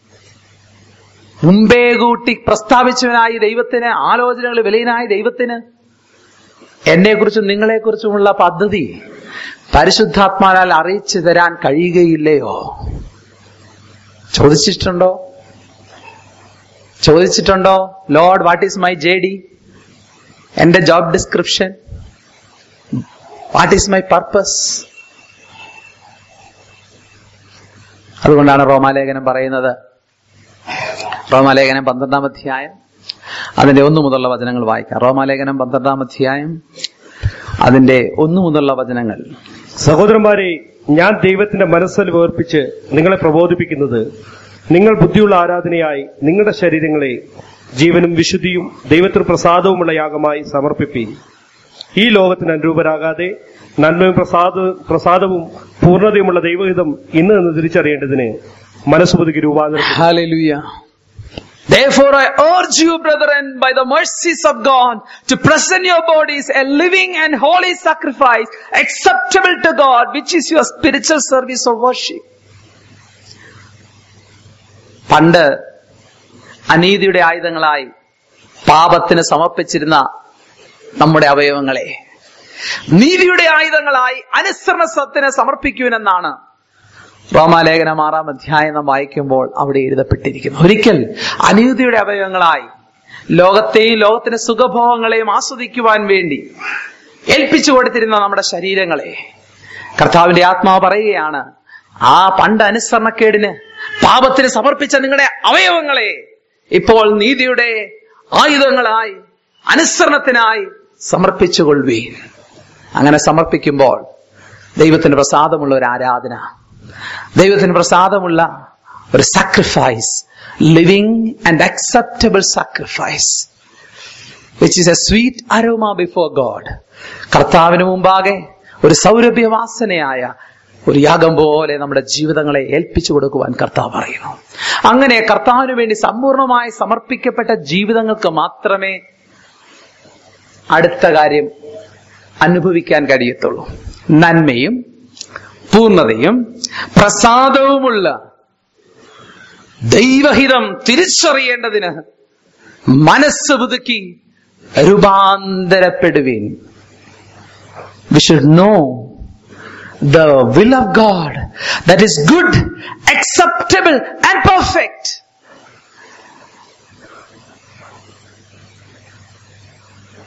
മുമ്പേ കൂട്ടി പ്രസ്താവിച്ചവനായി ദൈവത്തിന് ആലോചനകൾ വിലയനായ ദൈവത്തിന് എന്നെക്കുറിച്ചും നിങ്ങളെക്കുറിച്ചുമുള്ള പദ്ധതി പരിശുദ്ധാത്മാനാൽ അറിയിച്ചു തരാൻ കഴിയുകയില്ലയോ ചോദിച്ചിട്ടുണ്ടോ ചോദിച്ചിട്ടുണ്ടോ lord what is my J D എന്റെ job description what is my purpose അതുകൊണ്ടാണ് റോമാലേഖനം പറയുന്നത് റോമാലേഖനം പന്ത്രണ്ടാം അധ്യായം അതിന്റെ ഒന്നു മുതലുള്ള വചനങ്ങൾ വായിക്കാം റോമാലേഖനം പന്ത്രണ്ടാം അധ്യായം അതിന്റെ ഒന്നു മുതലുള്ള വചനങ്ങൾ സഹോദരന്മാരെ ഞാൻ ദൈവത്തിന്റെ മനസ്സിൽ വേർപ്പിച്ച് നിങ്ങളെ പ്രബോധിപ്പിക്കുന്നത് നിങ്ങൾ ബുദ്ധിയുള്ള ആരാധനയായി നിങ്ങളുടെ ശരീരങ്ങളെ ജീവനും വിശുദ്ധിയും ദൈവത്തിന് പ്രസാദവുമുള്ള യാഗമായി സമർപ്പിപ്പീൻ ഈ ലോകത്തിന് അനുരൂപരാകാതെ നന്മയും പ്രസാദ പ്രസാദവും പൂർണ്ണതയുമുള്ള ദൈവഹിതം ഇന്ന് നിന്ന് തിരിച്ചറിയേണ്ടതിന് മനസ്സുപതിക്ക് രൂപാന്തരം Hallelujah. Therefore, I urge you, brethren, by the mercies of God, to present your bodies a living and holy sacrifice, acceptable to God, which is your spiritual service of worship. പണ്ട് അനീതിയുടെ ആയുധങ്ങളായി പാപത്തിന് സമർപ്പിച്ചിരുന്ന നമ്മുടെ അവയവങ്ങളെ നീതിയുടെ ആയുധങ്ങളായി അനുസരണത്തിന് സമർപ്പിക്കുവനെന്നാണ് റോമാലേഖനം ആറാം അധ്യായം നാം വായിക്കുമ്പോൾ അവിടെ എഴുതപ്പെട്ടിരിക്കുന്നു ഒരിക്കൽ അനീതിയുടെ അവയവങ്ങളായി ലോകത്തെയും ലോകത്തിന്റെ സുഖഭോഗങ്ങളെയും ആസ്വദിക്കുവാൻ വേണ്ടി ഏൽപ്പിച്ചു കൊടുത്തിരുന്ന നമ്മുടെ ശരീരങ്ങളെ കർത്താവിന്റെ ആത്മാവ് പറയുകയാണ് ആ പണ്ട് അനുസരണക്കേടിന് പാപത്തിന് സമർപ്പിച്ച നിങ്ങളുടെ അവയവങ്ങളെ ഇപ്പോൾ നീതിയുടെ ആയുധങ്ങളായി അനുസരണത്തിനായി സമർപ്പിച്ചുകൊള്ളുവീൻ അങ്ങനെ സമർപ്പിക്കുമ്പോൾ ദൈവത്തിന് പ്രസാദമുള്ള ഒരു ആരാധന ദൈവത്തിന് പ്രസാദമുള്ള ഒരു sacrifice living and acceptable sacrifice which is a sweet aroma before God കർത്താവിന് മുമ്പാകെ ഒരു സൗരഭ്യവാസനയായ ഒരു യാഗം പോലെ നമ്മുടെ ജീവിതങ്ങളെ ഏൽപ്പിച്ചു കൊടുക്കുവാൻ കർത്താവ് പറയുന്നു അങ്ങനെ കർത്താവിന് വേണ്ടി സമ്പൂർണമായി സമർപ്പിക്കപ്പെട്ട ജീവിതങ്ങൾക്ക് മാത്രമേ അടുത്ത കാര്യം അനുഭവിക്കാൻ കഴിയത്തുള്ളൂ നന്മയും പൂർണ്ണതയും പ്രസാദവുമുള്ള ദൈവഹിതം തിരിച്ചറിയേണ്ടതിന് മനസ്സ് പുതുക്കി രൂപാന്തരപ്പെടുവീൻ we should know the will of God that is good acceptable and perfect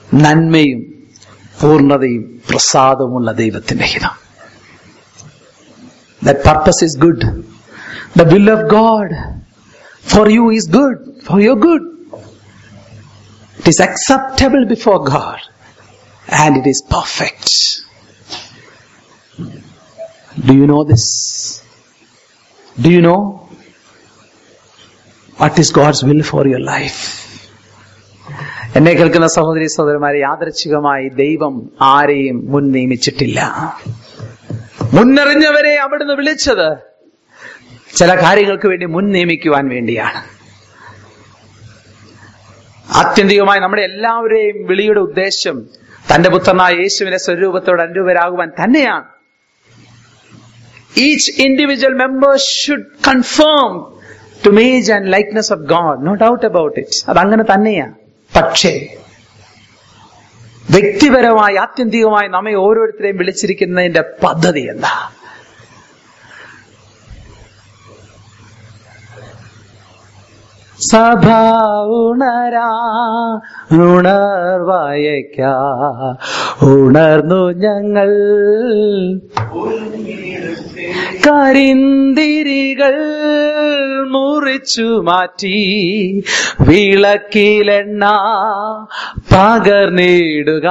നന്മയും പൂർണ്ണതയും പ്രസാദമുള്ള ദൈവത്തിന്റെ ഹിതം That purpose is good. The will of God for you is good, for your good. It is acceptable before God and it is perfect. Do you know this? Do you know what is God's will for your life? എന്നെ കേൾക്കുന്ന സഹോദരി സഹോദരന്മാരെ യാദൃച്ഛികമായി ദൈവം ആരെയും മുൻ നിയമിച്ചിട്ടില്ല മുന്നറിഞ്ഞവരെ അവിടുന്ന് വിളിച്ചത് ചില കാര്യങ്ങൾക്ക് വേണ്ടി മുൻ നിയമിക്കുവാൻ വേണ്ടിയാണ് ആത്യന്തികമായി നമ്മുടെ എല്ലാവരെയും വിളിയുടെ ഉദ്ദേശം തന്റെ പുത്രനായ യേശുവിന്റെ സ്വരൂപത്തോട് അനുരൂപരാകുവാൻ തന്നെയാണ് each individual member should confirm to image and likeness of God no doubt about it അതങ്ങനെ തന്നെയാണ് പക്ഷേ വ്യക്തിപരമായി ആത്യന്തികമായി നമ്മെ ഓരോരുത്തരെയും വിളിച്ചിരിക്കുന്നതിന്റെ പദ്ധതി എന്താ സഭ ഉണരാ ഉണർവായക്ക ഉണർന്നു ഞങ്ങൾ കരിന്തിരികൾ മുറിച്ചു മാറ്റി വിളക്കിലെണ്ണ പകർന്നിടുക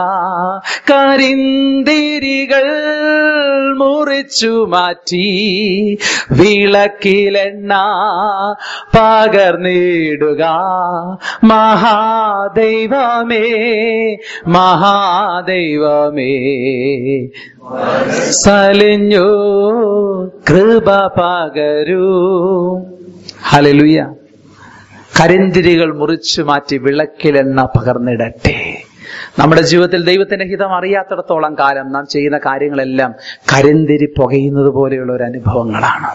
കരിന്തിരികൾ മുറിച്ചു മാറ്റി വിളക്കിലെണ്ണ പകർന്നിടുക മഹാദൈവമേ മഹാദൈവമേ സലിഞ്ഞു കൃപ പകരൂ ഹലലുയ കരിന്തിരികൾ മുറിച്ചു മാറ്റി വിളക്കിലെണ്ണ പകർന്നിടട്ടെ നമ്മുടെ ജീവിതത്തിൽ ദൈവത്തിന്റെ ഹിതം അറിയാത്തിടത്തോളം കാലം നാം ചെയ്യുന്ന കാര്യങ്ങളെല്ലാം കരിന്തിരി പുകയുന്നത് പോലെയുള്ള ഒരു അനുഭവങ്ങളാണ്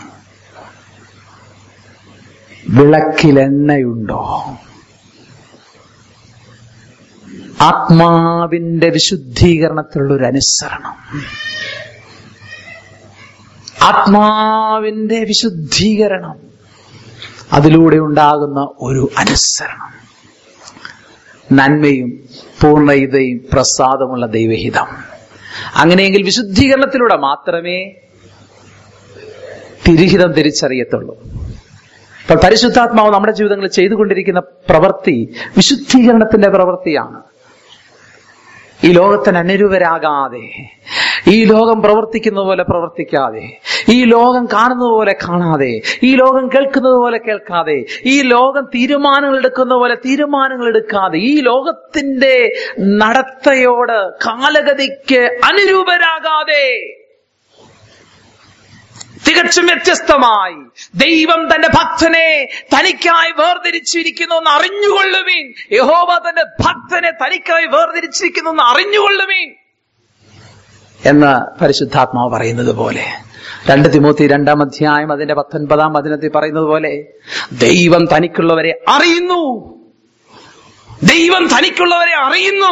വിളക്കിലെണ്ണയുണ്ടോ ആത്മാവിന്റെ വിശുദ്ധീകരണത്തിലുള്ള ഒരു അനുസരണം ആത്മാവിന്റെ വിശുദ്ധീകരണം അതിലൂടെ ഉണ്ടാകുന്ന ഒരു അനുസരണം നന്മയും പൂർണ്ണതയും പ്രസാദമുള്ള ദൈവഹിതം അങ്ങനെയെങ്കിൽ വിശുദ്ധീകരണത്തിലൂടെ മാത്രമേ തിരിഹിതം തിരിച്ചറിയത്തുള്ളൂ ഇപ്പോൾ പരിശുദ്ധാത്മാവ് നമ്മുടെ ജീവിതങ്ങളിൽ ചെയ്തുകൊണ്ടിരിക്കുന്ന പ്രവൃത്തി വിശുദ്ധീകരണത്തിന്റെ പ്രവൃത്തിയാണ് ഈ ലോകത്തിന് അനുരൂപരാകാതെ ഈ ലോകം പ്രവർത്തിക്കുന്നത് പോലെ പ്രവർത്തിക്കാതെ ഈ ലോകം കാണുന്നത് പോലെ കാണാതെ ഈ ലോകം കേൾക്കുന്നത് പോലെ കേൾക്കാതെ ഈ ലോകം തീരുമാനങ്ങൾ എടുക്കുന്ന പോലെ തീരുമാനങ്ങൾ എടുക്കാതെ ഈ ലോകത്തിന്റെ നടത്തയോട് കാലഗതിക്ക് അനുരൂപരാകാതെ തികച്ചും വ്യത്യസ്തമായി ദൈവം തന്റെ ഭക്തനെ തനിക്കായി വേർതിരിച്ചിരിക്കുന്നു എന്ന് അറിഞ്ഞുകൊള്ളുവീൻ യഹോവ തന്റെ ഭക്തനെ തനിക്കായി വേർതിരിച്ചിരിക്കുന്നു എന്ന് അറിഞ്ഞുകൊള്ളുവീൻ എന്ന് പരിശുദ്ധാത്മാവ് പറയുന്നത് പോലെ രണ്ട് തിമോത്തി രണ്ടാം അധ്യായം അതിന്റെ പത്തൊൻപതാം വചനത്തിൽ പറയുന്നത് പോലെ ദൈവം തനിക്കുള്ളവരെ അറിയുന്നു ദൈവം തനിക്കുള്ളവരെ അറിയുന്നു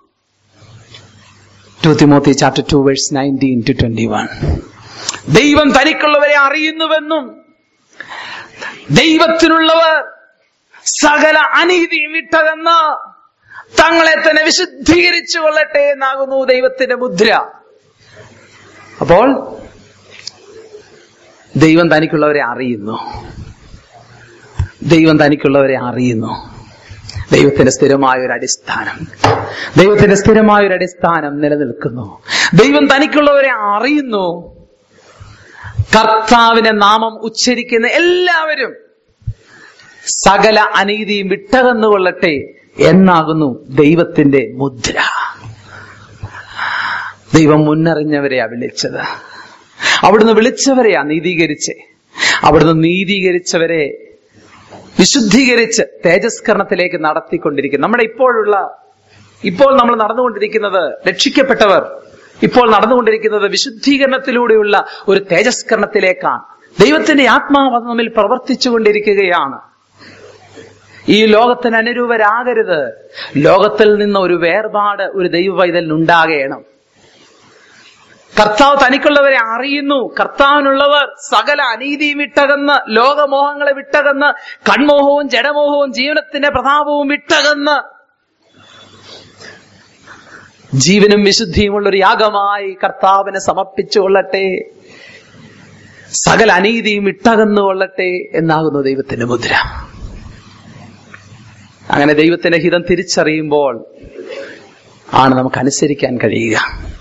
two Timothy chapter two verse nineteen to twenty one ദൈവം തനിക്കുള്ളവരെ അറിയുന്നുവെന്നും ദൈവത്തിനുള്ളവർ സകല അനീതിയും വിട്ടതെന്ന് തങ്ങളെ തന്നെ വിശുദ്ധീകരിച്ചു കൊള്ളട്ടെ എന്നാകുന്നു ദൈവത്തിന്റെ മുദ്ര അപ്പോൾ ദൈവം തനിക്കുള്ളവരെ അറിയുന്നു ദൈവം തനിക്കുള്ളവരെ അറിയുന്നു ദൈവത്തിന്റെ സ്ഥിരമായ ഒരു അടിസ്ഥാനം ദൈവത്തിന്റെ സ്ഥിരമായ ഒരു അടിസ്ഥാനം നിലനിൽക്കുന്നു ദൈവം തനിക്കുള്ളവരെ അറിയുന്നു കർത്താവിന്റെ നാമം ഉച്ചരിക്കുന്ന എല്ലാവരും സകല അനീതിയും വിട്ടകന്നുകൊള്ളട്ടെ എന്നാകുന്നു ദൈവത്തിന്റെ മുദ്ര ദൈവം മുന്നറിഞ്ഞവരെയാ വിളിച്ചത് അവിടുന്ന് വിളിച്ചവരെയാ നീതീകരിച്ച് അവിടുന്ന് നീതീകരിച്ചവരെ വിശുദ്ധീകരിച്ച് തേജസ്കരണത്തിലേക്ക് നടത്തിക്കൊണ്ടിരിക്കുന്നു നമ്മുടെ ഇപ്പോഴുള്ള ഇപ്പോൾ നമ്മൾ നടന്നുകൊണ്ടിരിക്കുന്നത് രക്ഷിക്കപ്പെട്ടവർ ഇപ്പോൾ നടന്നുകൊണ്ടിരിക്കുന്നത് വിശുദ്ധീകരണത്തിലൂടെയുള്ള ഒരു തേജസ്കരണത്തിലേക്കാണ് ദൈവത്തിന്റെ ആത്മാവ് അത് നമ്മിൽ പ്രവർത്തിച്ചു കൊണ്ടിരിക്കുകയാണ് ഈ ലോകത്തിന് അനുരൂപരാകരുത് ലോകത്തിൽ നിന്ന് ഒരു വേർപാട് ഒരു ദൈവ പൈതലിനുണ്ടാകണം കർത്താവ് തനിക്കുള്ളവരെ അറിയുന്നു കർത്താവിനുള്ളവർ സകല അനീതിയും വിട്ടകന്ന് ലോകമോഹങ്ങളെ വിട്ടകന്ന് കൺമോഹവും ജഡമോഹവും ജീവനത്തിന്റെ പ്രതാപവും വിട്ടകന്ന് ജീവനും വിശുദ്ധിയുമുള്ള ഒരു യാഗമായി കർത്താവിനെ സമർപ്പിച്ചു കൊള്ളട്ടെ സകല അനീതിയും ഇട്ടകന്നു കൊള്ളട്ടെ എന്നാകുന്നു ദൈവത്തിന്റെ മുദ്ര അങ്ങനെ ദൈവത്തിന്റെ ഹിതം തിരിച്ചറിയുമ്പോൾ ആണ് നമുക്ക് അനുസരിക്കാൻ കഴിയുക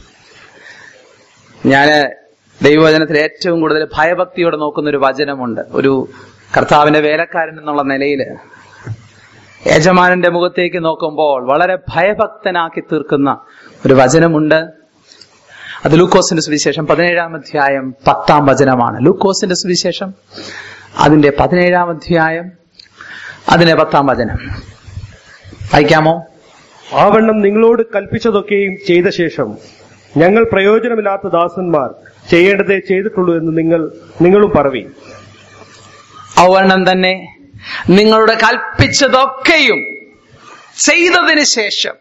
ഞാന് ദൈവവചനത്തിൽ ഏറ്റവും കൂടുതൽ ഭയഭക്തിയോടെ നോക്കുന്ന ഒരു വചനമുണ്ട് ഒരു കർത്താവിന്റെ വേലക്കാരൻ എന്നുള്ള നിലയില് യജമാനന്റെ മുഖത്തേക്ക് നോക്കുമ്പോൾ വളരെ ഭയഭക്തനാക്കി തീർക്കുന്ന ഒരു വചനമുണ്ട് അത് ലൂക്കോസിന്റെ സുവിശേഷം പതിനേഴാം അധ്യായം പത്താം വചനമാണ് ലൂക്കോസിന്റെ സുവിശേഷം അതിന്റെ പതിനേഴാം അധ്യായം അതിന്റെ പത്താം വചനം വായിക്കാമോ ആവണ്ണം നിങ്ങളോട് കൽപ്പിച്ചതൊക്കെയും ചെയ്ത ശേഷം ഞങ്ങൾ പ്രയോജനമില്ലാത്ത ദാസന്മാർ ചെയ്യേണ്ടതേ ചെയ്തിട്ടുള്ളൂ എന്ന് നിങ്ങൾ നിങ്ങളും പറവീൻ ഔവർണം തന്നെ നിങ്ങളുടെ കൽപ്പിച്ചതൊക്കെയും ചെയ്തതിന് ശേഷം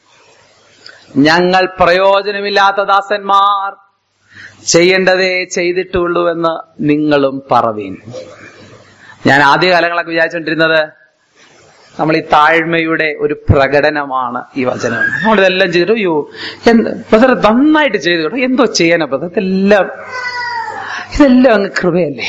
ഞങ്ങൾ പ്രയോജനമില്ലാത്ത ദാസന്മാർ ചെയ്യേണ്ടതേ ചെയ്തിട്ടുള്ളൂ എന്ന് നിങ്ങളും പറവീൻ ഞാൻ ആദ്യകാലങ്ങളൊക്കെ വിചാരിച്ചുകൊണ്ടിരുന്നത് നമ്മൾ ഈ താഴ്മയുടെ ഒരു പ്രകടനമാണ് ഈ വചനം നമ്മളിതെല്ലാം ചെയ്തിട്ട് അയ്യോ എന്ത് ബ്രദർ നന്നായിട്ട് ചെയ്തു കേട്ടോ എന്തോ ചെയ്യാനാ ബ്രദർ ഇതെല്ലാം ഇതെല്ലാം അങ്ങ് കൃപയല്ലേ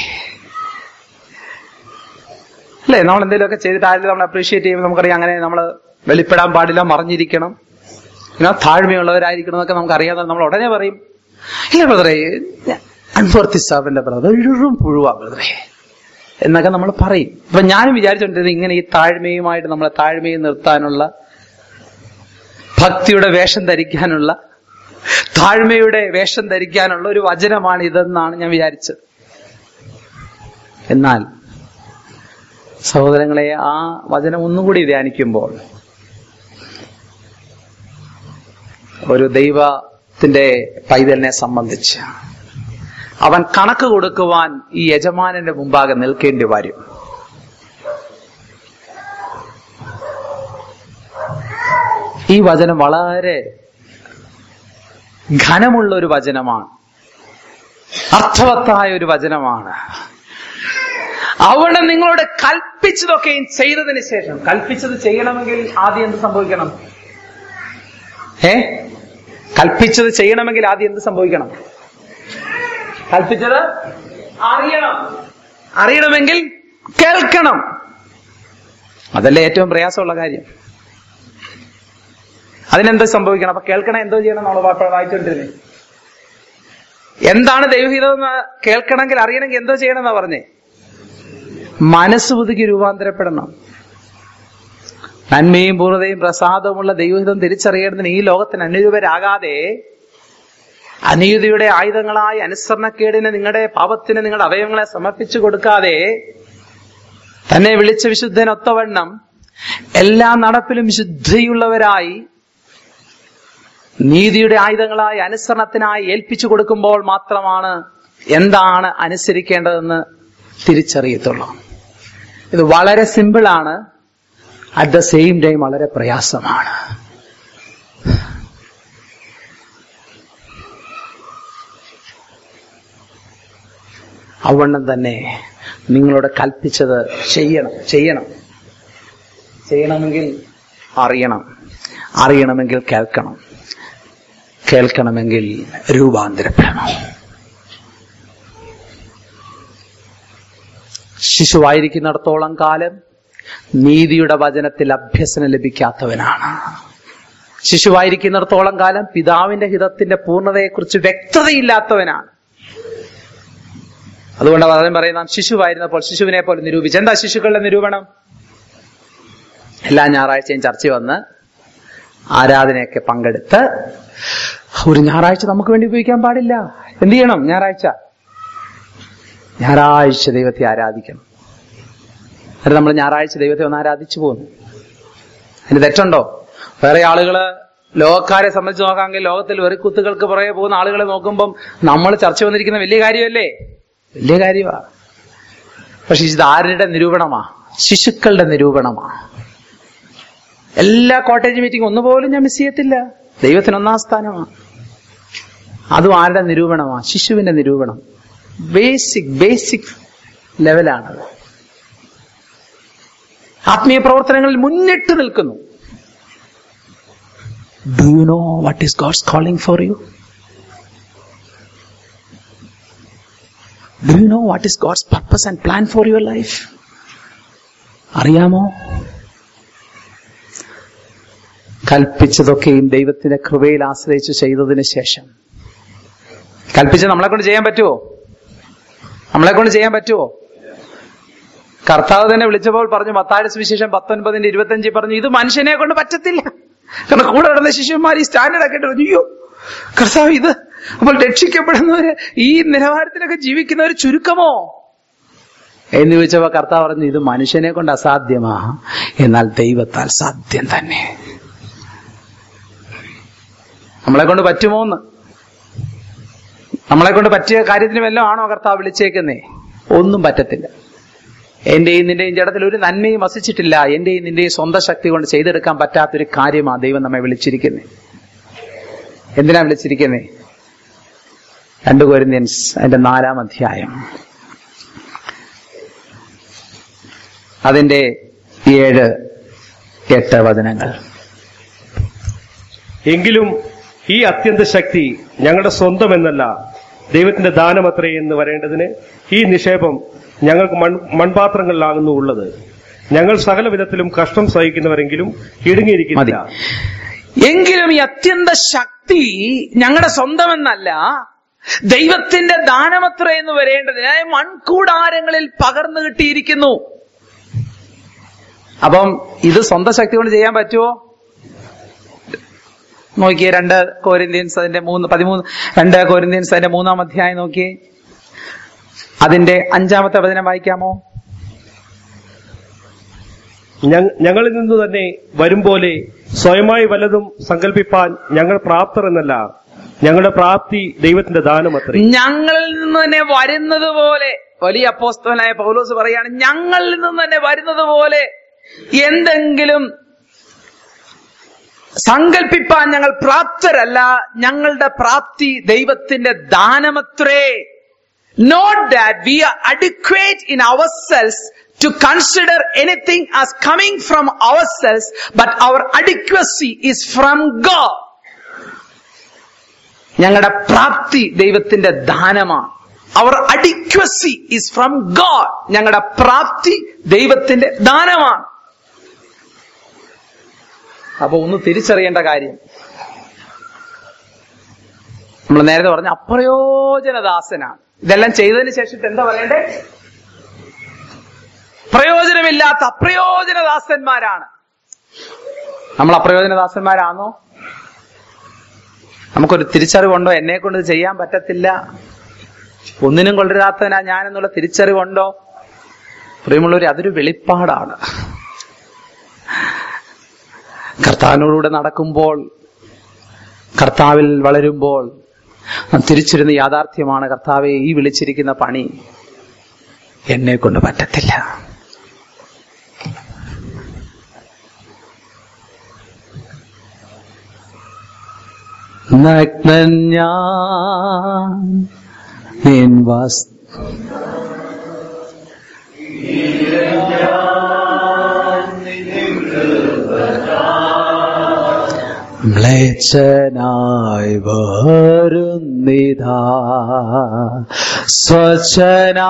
അല്ലേ നമ്മൾ എന്തെങ്കിലുമൊക്കെ ചെയ്തിട്ട് ആരും നമ്മൾ അപ്രീഷിയേറ്റ് ചെയ്യുമ്പോൾ നമുക്കറിയാം അങ്ങനെ നമ്മൾ വെളിപ്പെടാൻ പാടില്ല മറിഞ്ഞിരിക്കണം പിന്നെ താഴ്മയുള്ളവരായിരിക്കണം എന്നൊക്കെ നമുക്ക് അറിയാതെ നമ്മൾ ഉടനെ പറയും ഇല്ല ബ്രദറെ അൻവർത്തി സാബിന്റെ ബ്രദർ ഇഴും പുഴുവാ ബ്രദറെ എന്നൊക്കെ നമ്മൾ പറയും അപ്പൊ ഞാനും വിചാരിച്ചോണ്ടിരുന്നത് ഇങ്ങനെ ഈ താഴ്മയുമായിട്ട് നമ്മളെ താഴ്മയിൽ നിർത്താനുള്ള ഭക്തിയുടെ വേഷം ധരിക്കാനുള്ള താഴ്മയുടെ വേഷം ധരിക്കാനുള്ള ഒരു വചനമാണ് ഇതെന്നാണ് ഞാൻ വിചാരിച്ചത് എന്നാൽ സഹോദരങ്ങളെ ആ വചനം ഒന്നുകൂടി ധ്യാനിക്കുമ്പോൾ ഒരു ദൈവത്തിന്റെ പൈതലിനെ സംബന്ധിച്ച് അവൻ കണക്ക് കൊടുക്കുവാൻ ഈ യജമാനന്റെ മുമ്പാകെ നിൽക്കേണ്ടി വരും ഈ വചനം വളരെ ഘനമുള്ള ഒരു വചനമാണ് അർത്ഥവത്തായ ഒരു വചനമാണ് അവിടെ നിങ്ങളോട് കൽപ്പിച്ചതൊക്കെയും ചെയ്തതിന് ശേഷം കൽപ്പിച്ചത് ചെയ്യണമെങ്കിൽ ആദ്യം എന്ത് സംഭവിക്കണം ഏ കൽപ്പിച്ചത് ചെയ്യണമെങ്കിൽ ആദ്യം എന്ത് സംഭവിക്കണം കൽപ്പിച്ചത് അറിയണം അറിയണമെങ്കിൽ കേൾക്കണം അതല്ലേ ഏറ്റവും പ്രയാസമുള്ള കാര്യം അതിനെന്ത് സംഭവിക്കണം അപ്പൊ കേൾക്കണം എന്തോ ചെയ്യണം നമ്മൾ വായിച്ചുകൊണ്ടിരുന്നേ എന്താണ് ദൈവഹിതം എന്ന് കേൾക്കണമെങ്കിൽ അറിയണമെങ്കിൽ എന്തോ ചെയ്യണം എന്നാ പറഞ്ഞേ മനസ്സ് പുതുക്കി രൂപാന്തരപ്പെടണം നന്മയും പൂർണ്ണതയും പ്രസാദവുമുള്ള ദൈവഹിതം തിരിച്ചറിയേണ്ടതിന് ഈ ലോകത്തിന് അനുരൂപരാകാതെ അനീതിയുടെ ആയുധങ്ങളായി അനുസരണക്കേടിന് നിങ്ങളുടെ പാപത്തിന് നിങ്ങളുടെ അവയവങ്ങളെ സമർപ്പിച്ചു കൊടുക്കാതെ തന്നെ വിളിച്ച വിശുദ്ധനൊത്തവണ്ണം എല്ലാ നടപ്പിലും ശുദ്ധിയുള്ളവരായി നീതിയുടെ ആയുധങ്ങളായി അനുസരണത്തിനായി ഏൽപ്പിച്ചു കൊടുക്കുമ്പോൾ മാത്രമാണ് എന്താണ് അനുസരിക്കേണ്ടതെന്ന് തിരിച്ചറിയത്തുള്ളൂ ഇത് വളരെ സിമ്പിളാണ് അറ്റ് ദ സെയിം ടൈം വളരെ പ്രയാസമാണ് അവണ്ണം തന്നെ നിങ്ങളോട് കൽപ്പിച്ചത് ചെയ്യണം ചെയ്യണം ചെയ്യണമെങ്കിൽ അറിയണം അറിയണമെങ്കിൽ കേൾക്കണം കേൾക്കണമെങ്കിൽ രൂപാന്തരപ്പെടണം ശിശുവായിരിക്കുന്നിടത്തോളം കാലം നീതിയുടെ വചനത്തിൽ അഭ്യസനം ലഭിക്കാത്തവനാണ് ശിശുവായിരിക്കുന്നിടത്തോളം കാലം പിതാവിന്റെ ഹിതത്തിന്റെ പൂർണ്ണതയെക്കുറിച്ച് വ്യക്തതയില്ലാത്തവനാണ് അതുകൊണ്ട് അദ്ദേഹം പറയുന്ന ശിശുവായിരുന്നപ്പോൾ ശിശുവിനെ പോലെ നിരൂപിച്ചു എന്താ ശിശുക്കളുടെ നിരൂപണം എല്ലാ ഞായറാഴ്ചയും ചർച്ച വന്ന് ആരാധനയൊക്കെ പങ്കെടുത്ത് ഒരു ഞായറാഴ്ച നമുക്ക് വേണ്ടി ഉപയോഗിക്കാൻ പാടില്ല എന്ത് ചെയ്യണം ഞായറാഴ്ച ഞായറാഴ്ച ദൈവത്തെ ആരാധിക്കണം എന്നിട്ട് നമ്മൾ ഞായറാഴ്ച ദൈവത്തെ ഒന്ന് ആരാധിച്ചു പോകുന്നു അതിന് തെറ്റുണ്ടോ വേറെ ആളുകള് ലോകക്കാരെ സംബന്ധിച്ച് നോക്കാമെങ്കിൽ ലോകത്തിൽ വെറിക്കുത്തുകൾക്ക് പുറകെ പോകുന്ന ആളുകളെ നോക്കുമ്പം നമ്മൾ ചർച്ച വന്നിരിക്കുന്ന വലിയ കാര്യമല്ലേ വലിയ കാര്യമാ പക്ഷെ ഇത് ആരുടെ നിരൂപണമാ ശിശുക്കളുടെ നിരൂപണമാ എല്ലാ കോട്ടേജ് മീറ്റിംഗ് ഒന്നുപോലും ഞാൻ മിസ് ചെയ്യത്തില്ല ദൈവത്തിന് ഒന്നാം സ്ഥാനമാണ് അതും ആരുടെ നിരൂപണമാ ശിശുവിന്റെ നിരൂപണം ബേസിക് ബേസിക് ലെവലാണത് ആത്മീയ പ്രവർത്തനങ്ങളിൽ മുന്നിട്ട് നിൽക്കുന്നു do you know what is God's calling for you do you know what is God's purpose and plan for your life അറിയാമോ കൽപ്പിച്ചതൊക്കെയും ദൈവത്തിന്റെ കൃപയിൽ ആശ്രയിച്ച് ചെയ്തതിന് ശേഷം കൽപ്പിച്ച് നമ്മളെ കൊണ്ട് ചെയ്യാൻ പറ്റുമോ നമ്മളെ കൊണ്ട് ചെയ്യാൻ പറ്റുമോ കർത്താവ് തന്നെ വിളിച്ചപ്പോൾ പറഞ്ഞു മത്തായ സുവിശേഷം പത്തൊൻപതിന്റെ ഇരുപത്തഞ്ചിൽ പറഞ്ഞു ഇത് മനുഷ്യനെ കൊണ്ട് പറ്റത്തില്ല കാരണം കൂടെ നടന്ന ശിഷ്യന്മാർ ഈ സ്റ്റാൻഡേർഡ് ആക്കിയിട്ട് പറഞ്ഞു, അയ്യോ കർത്താവ് ഇത് അപ്പോൾ രക്ഷിക്കപ്പെടുന്നവര് ഈ നിലവാരത്തിലൊക്കെ ജീവിക്കുന്നവർ ചുരുക്കമോ എന്ന് ചോദിച്ചപ്പോ കർത്താവ് പറഞ്ഞു ഇത് മനുഷ്യനെ കൊണ്ട് അസാധ്യമാ എന്നാൽ ദൈവത്താൽ സാധ്യം തന്നെ നമ്മളെ കൊണ്ട് പറ്റുമോ എന്ന് നമ്മളെ കൊണ്ട് പറ്റിയ കാര്യത്തിന് വല്ലതും ആണോ കർത്താവ് വിളിച്ചേക്കുന്നേ ഒന്നും പറ്റത്തില്ല എന്റെയും നിന്റെയും ജഡത്തിൽ ഒരു നന്മയും വസിച്ചിട്ടില്ല എന്റെയും നിന്റെയും സ്വന്തം ശക്തി കൊണ്ട് ചെയ്തെടുക്കാൻ പറ്റാത്തൊരു കാര്യമാണ് ദൈവം നമ്മെ വിളിച്ചിരിക്കുന്നത് എന്തിനാ വിളിച്ചിരിക്കുന്നേ രണ്ടു കോരിന്ത്യൻസ് അതിന്റെ നാലാം അധ്യായം അതിന്റെ ഏഴ് എട്ട് വചനങ്ങൾ എങ്കിലും ഈ അത്യന്ത ശക്തി ഞങ്ങളുടെ സ്വന്തം എന്നല്ല ദൈവത്തിന്റെ ദാനമത്രേ എന്ന് വരേണ്ടതിന് ഈ നിക്ഷേപം ഞങ്ങൾക്ക് മൺ മൺപാത്രങ്ങളിലാകുന്നു ഉള്ളത് ഞങ്ങൾ സകല വിധത്തിലും കഷ്ടം സഹിക്കുന്നവരെങ്കിലും മതി ഇടുങ്ങിയിരിക്കുന്നില്ല എങ്കിലും ഈ അത്യന്ത ശക്തി ഞങ്ങളുടെ സ്വന്തമെന്നല്ല ദൈവത്തിന്റെ ദാനമത്ര എന്ന് വരേണ്ടതിന് മൺകൂടാരങ്ങളിൽ പകർന്നു കിട്ടിയിരിക്കുന്നു അപ്പം ഇത് സ്വന്തം ശക്തി കൊണ്ട് ചെയ്യാൻ പറ്റുമോ നോക്കിയേ രണ്ട് കോരിന്ത്യൻസ് അതിന്റെ മൂന്ന് പതിമൂന്ന് രണ്ട് കോരിന്ത്യൻസ് അതിന്റെ മൂന്നാം അധ്യായം നോക്കിയേ അതിന്റെ അഞ്ചാമത്തെ വചനം വായിക്കാമോ ഞങ്ങ- ഞങ്ങളിൽ നിന്ന് തന്നെ വരും പോലെ സ്വയമായി വല്ലതും സങ്കല്പിപ്പാൻ ഞങ്ങൾ പ്രാപ്തർ എന്നല്ല ഞങ്ങളുടെ പ്രാപ്തി ദൈവത്തിന്റെ ദാനമത്രേ ഞങ്ങളിൽ നിന്ന് തന്നെ വരുന്നത് പോലെ വലിയ അപ്പോസ്തവനായ പൗലോസ് പറയാണ് ഞങ്ങളിൽ നിന്ന് തന്നെ വരുന്നത് പോലെ എന്തെങ്കിലും സങ്കല്പിപ്പാൻ ഞങ്ങൾ പ്രാപ്തരല്ല ഞങ്ങളുടെ പ്രാപ്തി ദൈവത്തിന്റെ ദാനമത്രേ not that we are adequate in ourselves to consider anything as coming from ourselves but our adequacy is from God ഞങ്ങളുടെ പ്രാപ്തി ദൈവത്തിന്റെ ദാനമാണ് our adequacy is from God ഞങ്ങളുടെ പ്രാപ്തി ദൈവത്തിന്റെ ദാനമാണ് അപ്പൊ ഒന്ന് തിരിച്ചറിയേണ്ട കാര്യം നമ്മൾ നേരത്തെ പറഞ്ഞ അപ്രയോജനദാസനാണ് ഇതെല്ലാം ചെയ്തതിന് ശേഷം എന്താ പറയണ്ടേ പ്രയോജനമില്ലാത്ത അപ്രയോജനദാസന്മാരാണ് നമ്മൾ അപ്രയോജനദാസന്മാരാണോ നമുക്കൊരു തിരിച്ചറിവുണ്ടോ എന്നെ കൊണ്ട് ഇത് ചെയ്യാൻ പറ്റത്തില്ല ഒന്നിനും കൊള്ളരുതാത്തവനാ ഞാനെന്നുള്ള തിരിച്ചറിവുണ്ടോ പ്രിയമുള്ളവർ അതൊരു വെളിപ്പാടാണ് കർത്താവിനോടുകൂടെ നടക്കുമ്പോൾ കർത്താവിൽ വളരുമ്പോൾ നാം തിരിച്ചിരുന്ന യാഥാർത്ഥ്യമാണ് കർത്താവെ ഈ വിളിച്ചിരിക്കുന്ന പണി എന്നെ കൊണ്ട് പറ്റത്തില്ല നഗ്നൻ ഞാൻ നിൻ വസ് മ്ലേച്ഛനായി വരുന്നിതാ സ്വച്ഛനാ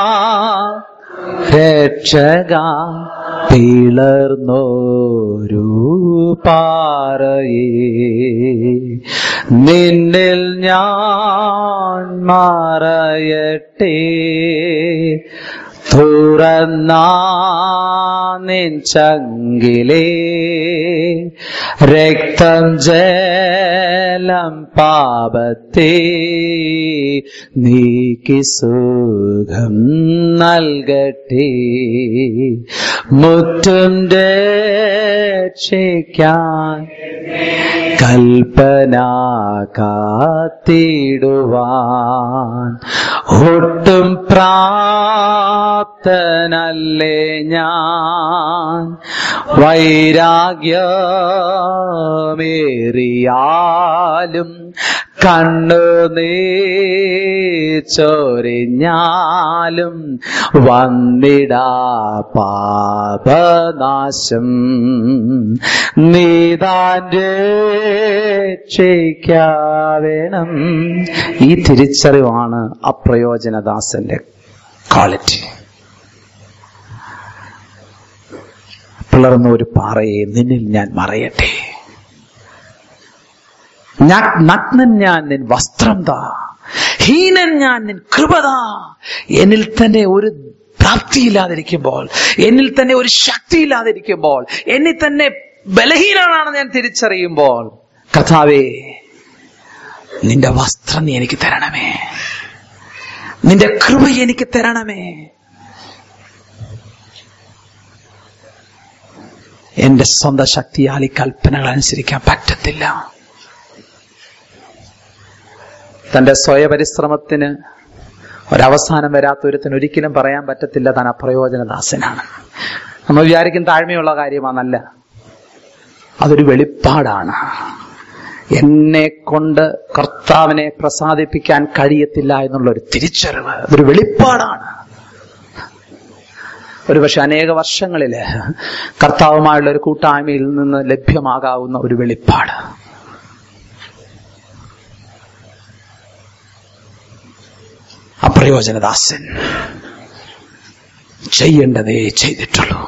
രക്ഷക പിളർന്നോരു പാറയേ നിന്നിൽ ഞാൻ മറയട്ടെ തുറന്നാ നിൻ ചങ്കിലേ രക്തം ജലം പാപത്തെ നീക്കി സുഖം നൽകട്ടെ മുറ്റും രക്ഷിക്കാൻ കൽപ്പന കാത്തിടുവാൻ ഒട്ടും പ്രാപ്തനല്ലേ ഞാൻ വൈരാഗ്യമേറിയാലും കണ്ണു നീ ചൊരിഞ്ഞാലും വന്നിടാ പാപനാശം നീതാന്റെ രക്ഷിക്കാവേണം ഈ തിരിച്ചറിവാണ് അപ്രയോജനദാസന്റെ ക്വാളിറ്റി പിളർന്ന ഒരു പാറയെ നിന്നിൽ ഞാൻ മറയട്ടെ ഞാൻ- നഗ്നൻ ഞാൻ നിൻ വസ്ത്രം താ ഹീനൻ ഞാൻ നിൻ കൃപതാ എന്നിൽ തന്നെ ഒരു പ്രാപ്തിയില്ലാതിരിക്കുമ്പോൾ എന്നിൽ തന്നെ ഒരു ശക്തിയില്ലാതിരിക്കുമ്പോൾ എന്നിൽ തന്നെ ബലഹീനനാണെന്ന് ഞാൻ തിരിച്ചറിയുമ്പോൾ കഥാവേ നിന്റെ വസ്ത്രം നീ എനിക്ക് തരണമേ നിന്റെ കൃപ എനിക്ക് തരണമേ എന്റെ സ്വന്തം ശക്തിയാൽ ഈ കൽപ്പനകൾ അനുസരിക്കാൻ പറ്റത്തില്ല തന്റെ സ്വയപരിശ്രമത്തിന് ഒരവസാനം വരാത്ത ഒരുത്തിന് ഒരിക്കലും പറയാൻ പറ്റത്തില്ല താൻ അപ്രയോജനദാസനാണ് നമ്മൾ വിചാരിക്കും താഴ്മയുള്ള കാര്യമാണല്ല അതൊരു വെളിപ്പാടാണ് എന്നെ കൊണ്ട് കർത്താവിനെ പ്രസാദിപ്പിക്കാൻ കഴിയത്തില്ല എന്നുള്ള ഒരു തിരിച്ചറിവ് അതൊരു വെളിപ്പാടാണ് ഒരുപക്ഷെ അനേക വർഷങ്ങളില് കർത്താവുമായുള്ള ഒരു കൂട്ടായ്മയിൽ നിന്ന് ലഭ്യമാകാവുന്ന ഒരു വെളിപ്പാട് അപ്രയോജനദാസൻ ചെയ്യേണ്ടതേ ചെയ്തിട്ടുള്ളൂ